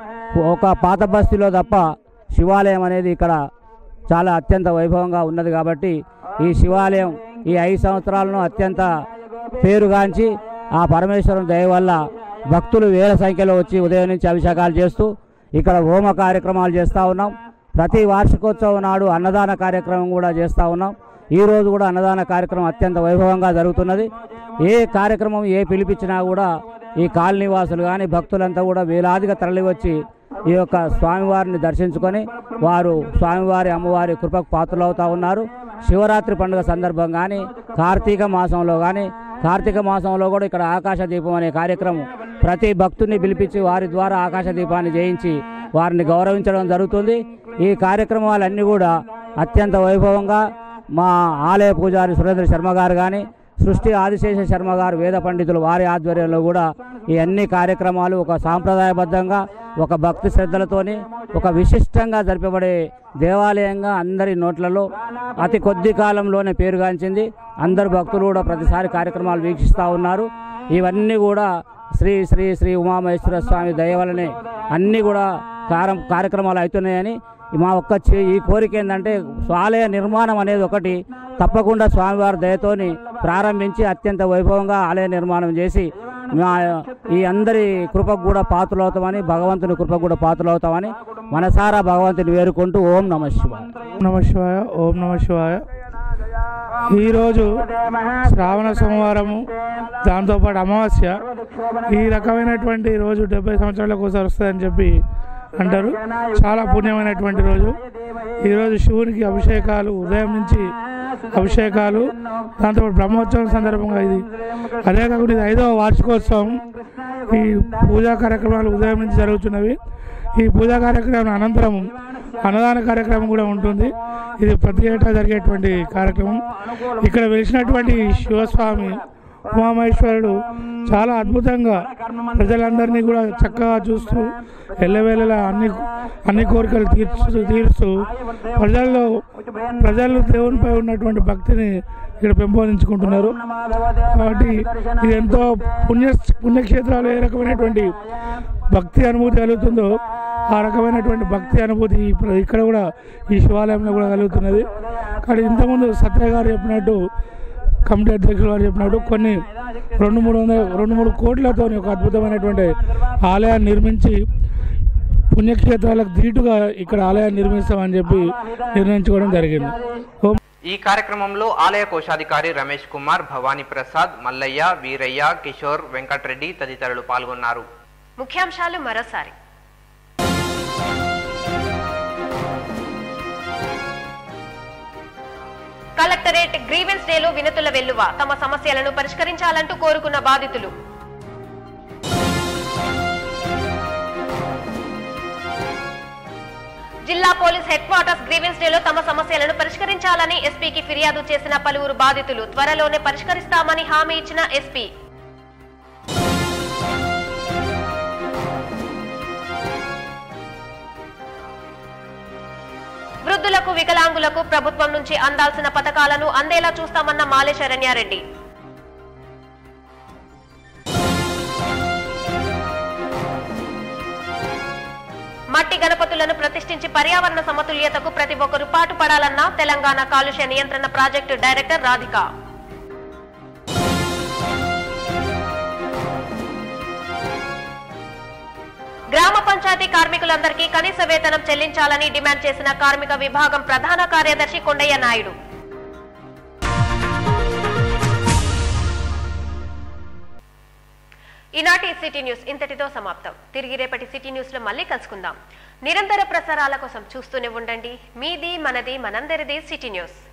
ఒక పాత బస్తీలో తప్ప శివాలయం అనేది ఇక్కడ చాలా అత్యంత వైభవంగా ఉన్నది కాబట్టి ఈ శివాలయం ఈ ఐదు సంవత్సరాలను అత్యంత పేరుగాంచి ఆ పరమేశ్వరం దయ వల్ల భక్తులు వేల సంఖ్యలో వచ్చి ఉదయం నుంచి అభిషేకాలు చేస్తూ ఇక్కడ హోమ కార్యక్రమాలు చేస్తూ ఉన్నాం ప్రతి వార్షికోత్సవం నాడు అన్నదాన కార్యక్రమం కూడా చేస్తూ ఉన్నాం ఈ రోజు కూడా అన్నదాన కార్యక్రమం అత్యంత వైభవంగా జరుగుతున్నది ఏ కార్యక్రమం ఏ పిలిపించినా కూడా ఈ కాలనీ వాసులు కానీ భక్తులంతా కూడా వేలాదిగా తరలివచ్చి ఈ యొక్క స్వామివారిని దర్శించుకొని వారు స్వామివారి అమ్మవారి కృపకు పాత్రలవుతా ఉన్నారు శివరాత్రి పండుగ సందర్భం కానీ కార్తీక మాసంలో కానీ కార్తీక మాసంలో కూడా ఇక్కడ ఆకాశ దీపం అనే కార్యక్రమం ప్రతి భక్తుని పిలిపించి వారి ద్వారా ఆకాశ దీపాన్ని చేయించి వారిని గౌరవించడం జరుగుతుంది ఈ కార్యక్రమాలన్నీ కూడా అత్యంత వైభవంగా మా ఆలయ పూజారి సురేంద్ర శర్మ గారు కానీ సృష్టి ఆదిశేష శర్మ గారు వేద పండితులు వారి ఆధ్వర్యంలో కూడా ఈ అన్ని కార్యక్రమాలు ఒక సాంప్రదాయబద్ధంగా ఒక భక్తి శ్రద్ధలతోని ఒక విశిష్టంగా జరిపబడే దేవాలయంగా అందరి నోట్లలో అతి కొద్ది కాలంలోనే పేరుగాంచింది అందరు భక్తులు కూడా ప్రతిసారి కార్యక్రమాలు వీక్షిస్తూ ఉన్నారు ఇవన్నీ కూడా శ్రీ శ్రీ శ్రీ ఉమామహేశ్వర స్వామి దయ వలనే అన్నీ కూడా కారం కార్యక్రమాలు అవుతున్నాయని మా ఒక్క చే- ఈ కోరిక ఏంటంటే ఆలయ నిర్మాణం అనేది ఒకటి తప్పకుండా స్వామివారి దయతోని ప్రారంభించి అత్యంత వైభవంగా ఆలయ నిర్మాణం చేసి మా ఈ అందరి కృపకు కూడా పాత్రలు అవుతామని భగవంతుని కృపకు కూడా పాత్రలు అవుతామని మనసారా భగవంతుని వేరుకుంటూ ఓం నమ శివాయ నమ శివాయ ఓం నమ శివాయ ఈరోజు శ్రావణ సోమవారము దాంతోపాటు అమావాస్య ఈ రకమైనటువంటి రోజు డెబ్బై సంవత్సరాలకు ఒకసారి వస్తుందని చెప్పి అంటారు చాలా పుణ్యమైనటువంటి రోజు ఈరోజు శివునికి అభిషేకాలు ఉదయం నుంచి అభిషేకాలు దాంతోపాటు బ్రహ్మోత్సవం సందర్భంగా ఇది అదే కాకుండా ఇది ఐదవ వార్షికోత్సవం ఈ పూజా కార్యక్రమాలు ఉదయం నుంచి జరుగుతున్నవి ఈ పూజా కార్యక్రమం అనంతరం అన్నదాన కార్యక్రమం కూడా ఉంటుంది ఇది ప్రతి ఏటా జరిగేటువంటి కార్యక్రమం ఇక్కడ వెలిసినటువంటి శివస్వామి ఉమామహేశ్వరుడు చాలా అద్భుతంగా ప్రజలందరినీ కూడా చక్కగా చూస్తూ ఎల్లవేళలా అన్ని అన్ని కోరికలు తీర్చు తీరుస్తూ ప్రజల్లో ప్రజలు దేవునిపై ఉన్నటువంటి భక్తిని ఇక్కడ పెంపొందించుకుంటున్నారు కాబట్టి ఇది ఎంతో పుణ్య పుణ్యక్షేత్రాలు ఏ రకమైనటువంటి భక్తి అనుభూతి కలుగుతుందో ఆ రకమైనటువంటి భక్తి అనుభూతి ఇప్పుడు ఇక్కడ కూడా ఈ శివాలయంలో కూడా కలుగుతున్నది కానీ ఇంతకుముందు సత్య గారు చెప్పినట్టు కమిటీ అధ్యక్షులు వారు చెప్పినట్టు కొన్ని రెండు మూడు వందల రెండు మూడు కోట్లతో ఒక అద్భుతమైనటువంటి ఆలయాన్ని నిర్మించి పుణ్యక్షేత్రాలకు ధీటుగా ఇక్కడ ఆలయాన్ని నిర్మిస్తామని చెప్పి నిర్ణయించుకోవడం జరిగింది ఓం ఈ కార్యక్రమంలో ఆలయ కోశాధికారి రమేష్ కుమార్ భవానీ ప్రసాద్ మల్లయ్య వీరయ్య కిషోర్ వెంకటరెడ్డి తదితరులు పాల్గొన్నారు ముఖ్యాంశాలు మరోసారి కలెక్టరేట్ గ్రీవెన్స్ డేలో వినతుల వెల్లువ తమ సమస్యలను పరిష్కరించాలంటూ కోరుకున్న బాధితులు జిల్లా పోలీస్ హెడ్ క్వార్టర్స్ గ్రీవెన్స్ డేలో తమ సమస్యలను పరిష్కరించాలని ఎస్పీకి ఫిర్యాదు చేసిన పలువురు బాధితులు త్వరలోనే పరిష్కరిస్తామని హామీ ఇచ్చిన ఎస్పీ వృద్ధులకు వికలాంగులకు ప్రభుత్వం నుంచి అందాల్సిన పథకాలను అందేలా చూస్తామన్న మాలే శరణ్యారెడ్డి మట్టి గణపతులను ప్రతిష్ఠించి పర్యావరణ సమతుల్యతకు ప్రతి ఒక్కరూ పాటుపడాలన్న తెలంగాణ కాలుష్య నియంత్రణ ప్రాజెక్టు డైరెక్టర్ రాధిక గ్రామ పంచాయతీ కార్మికులందరికీ కనీస వేతనం చెల్లించాలని డిమాండ్ చేసిన కార్మిక విభాగం ప్రధాన కార్యదర్శి కొండయ్య నాయుడు ఈనాటి సిటీ న్యూస్ ఇంతటితో సమాప్తం తిరిగి రేపటి సిటీ న్యూస్ లో మళ్ళీ కలుసుకుందాం నిరంతర ప్రసారాల కోసం చూస్తూనే ఉండండి మీది మనది మనందరిది సిటీ న్యూస్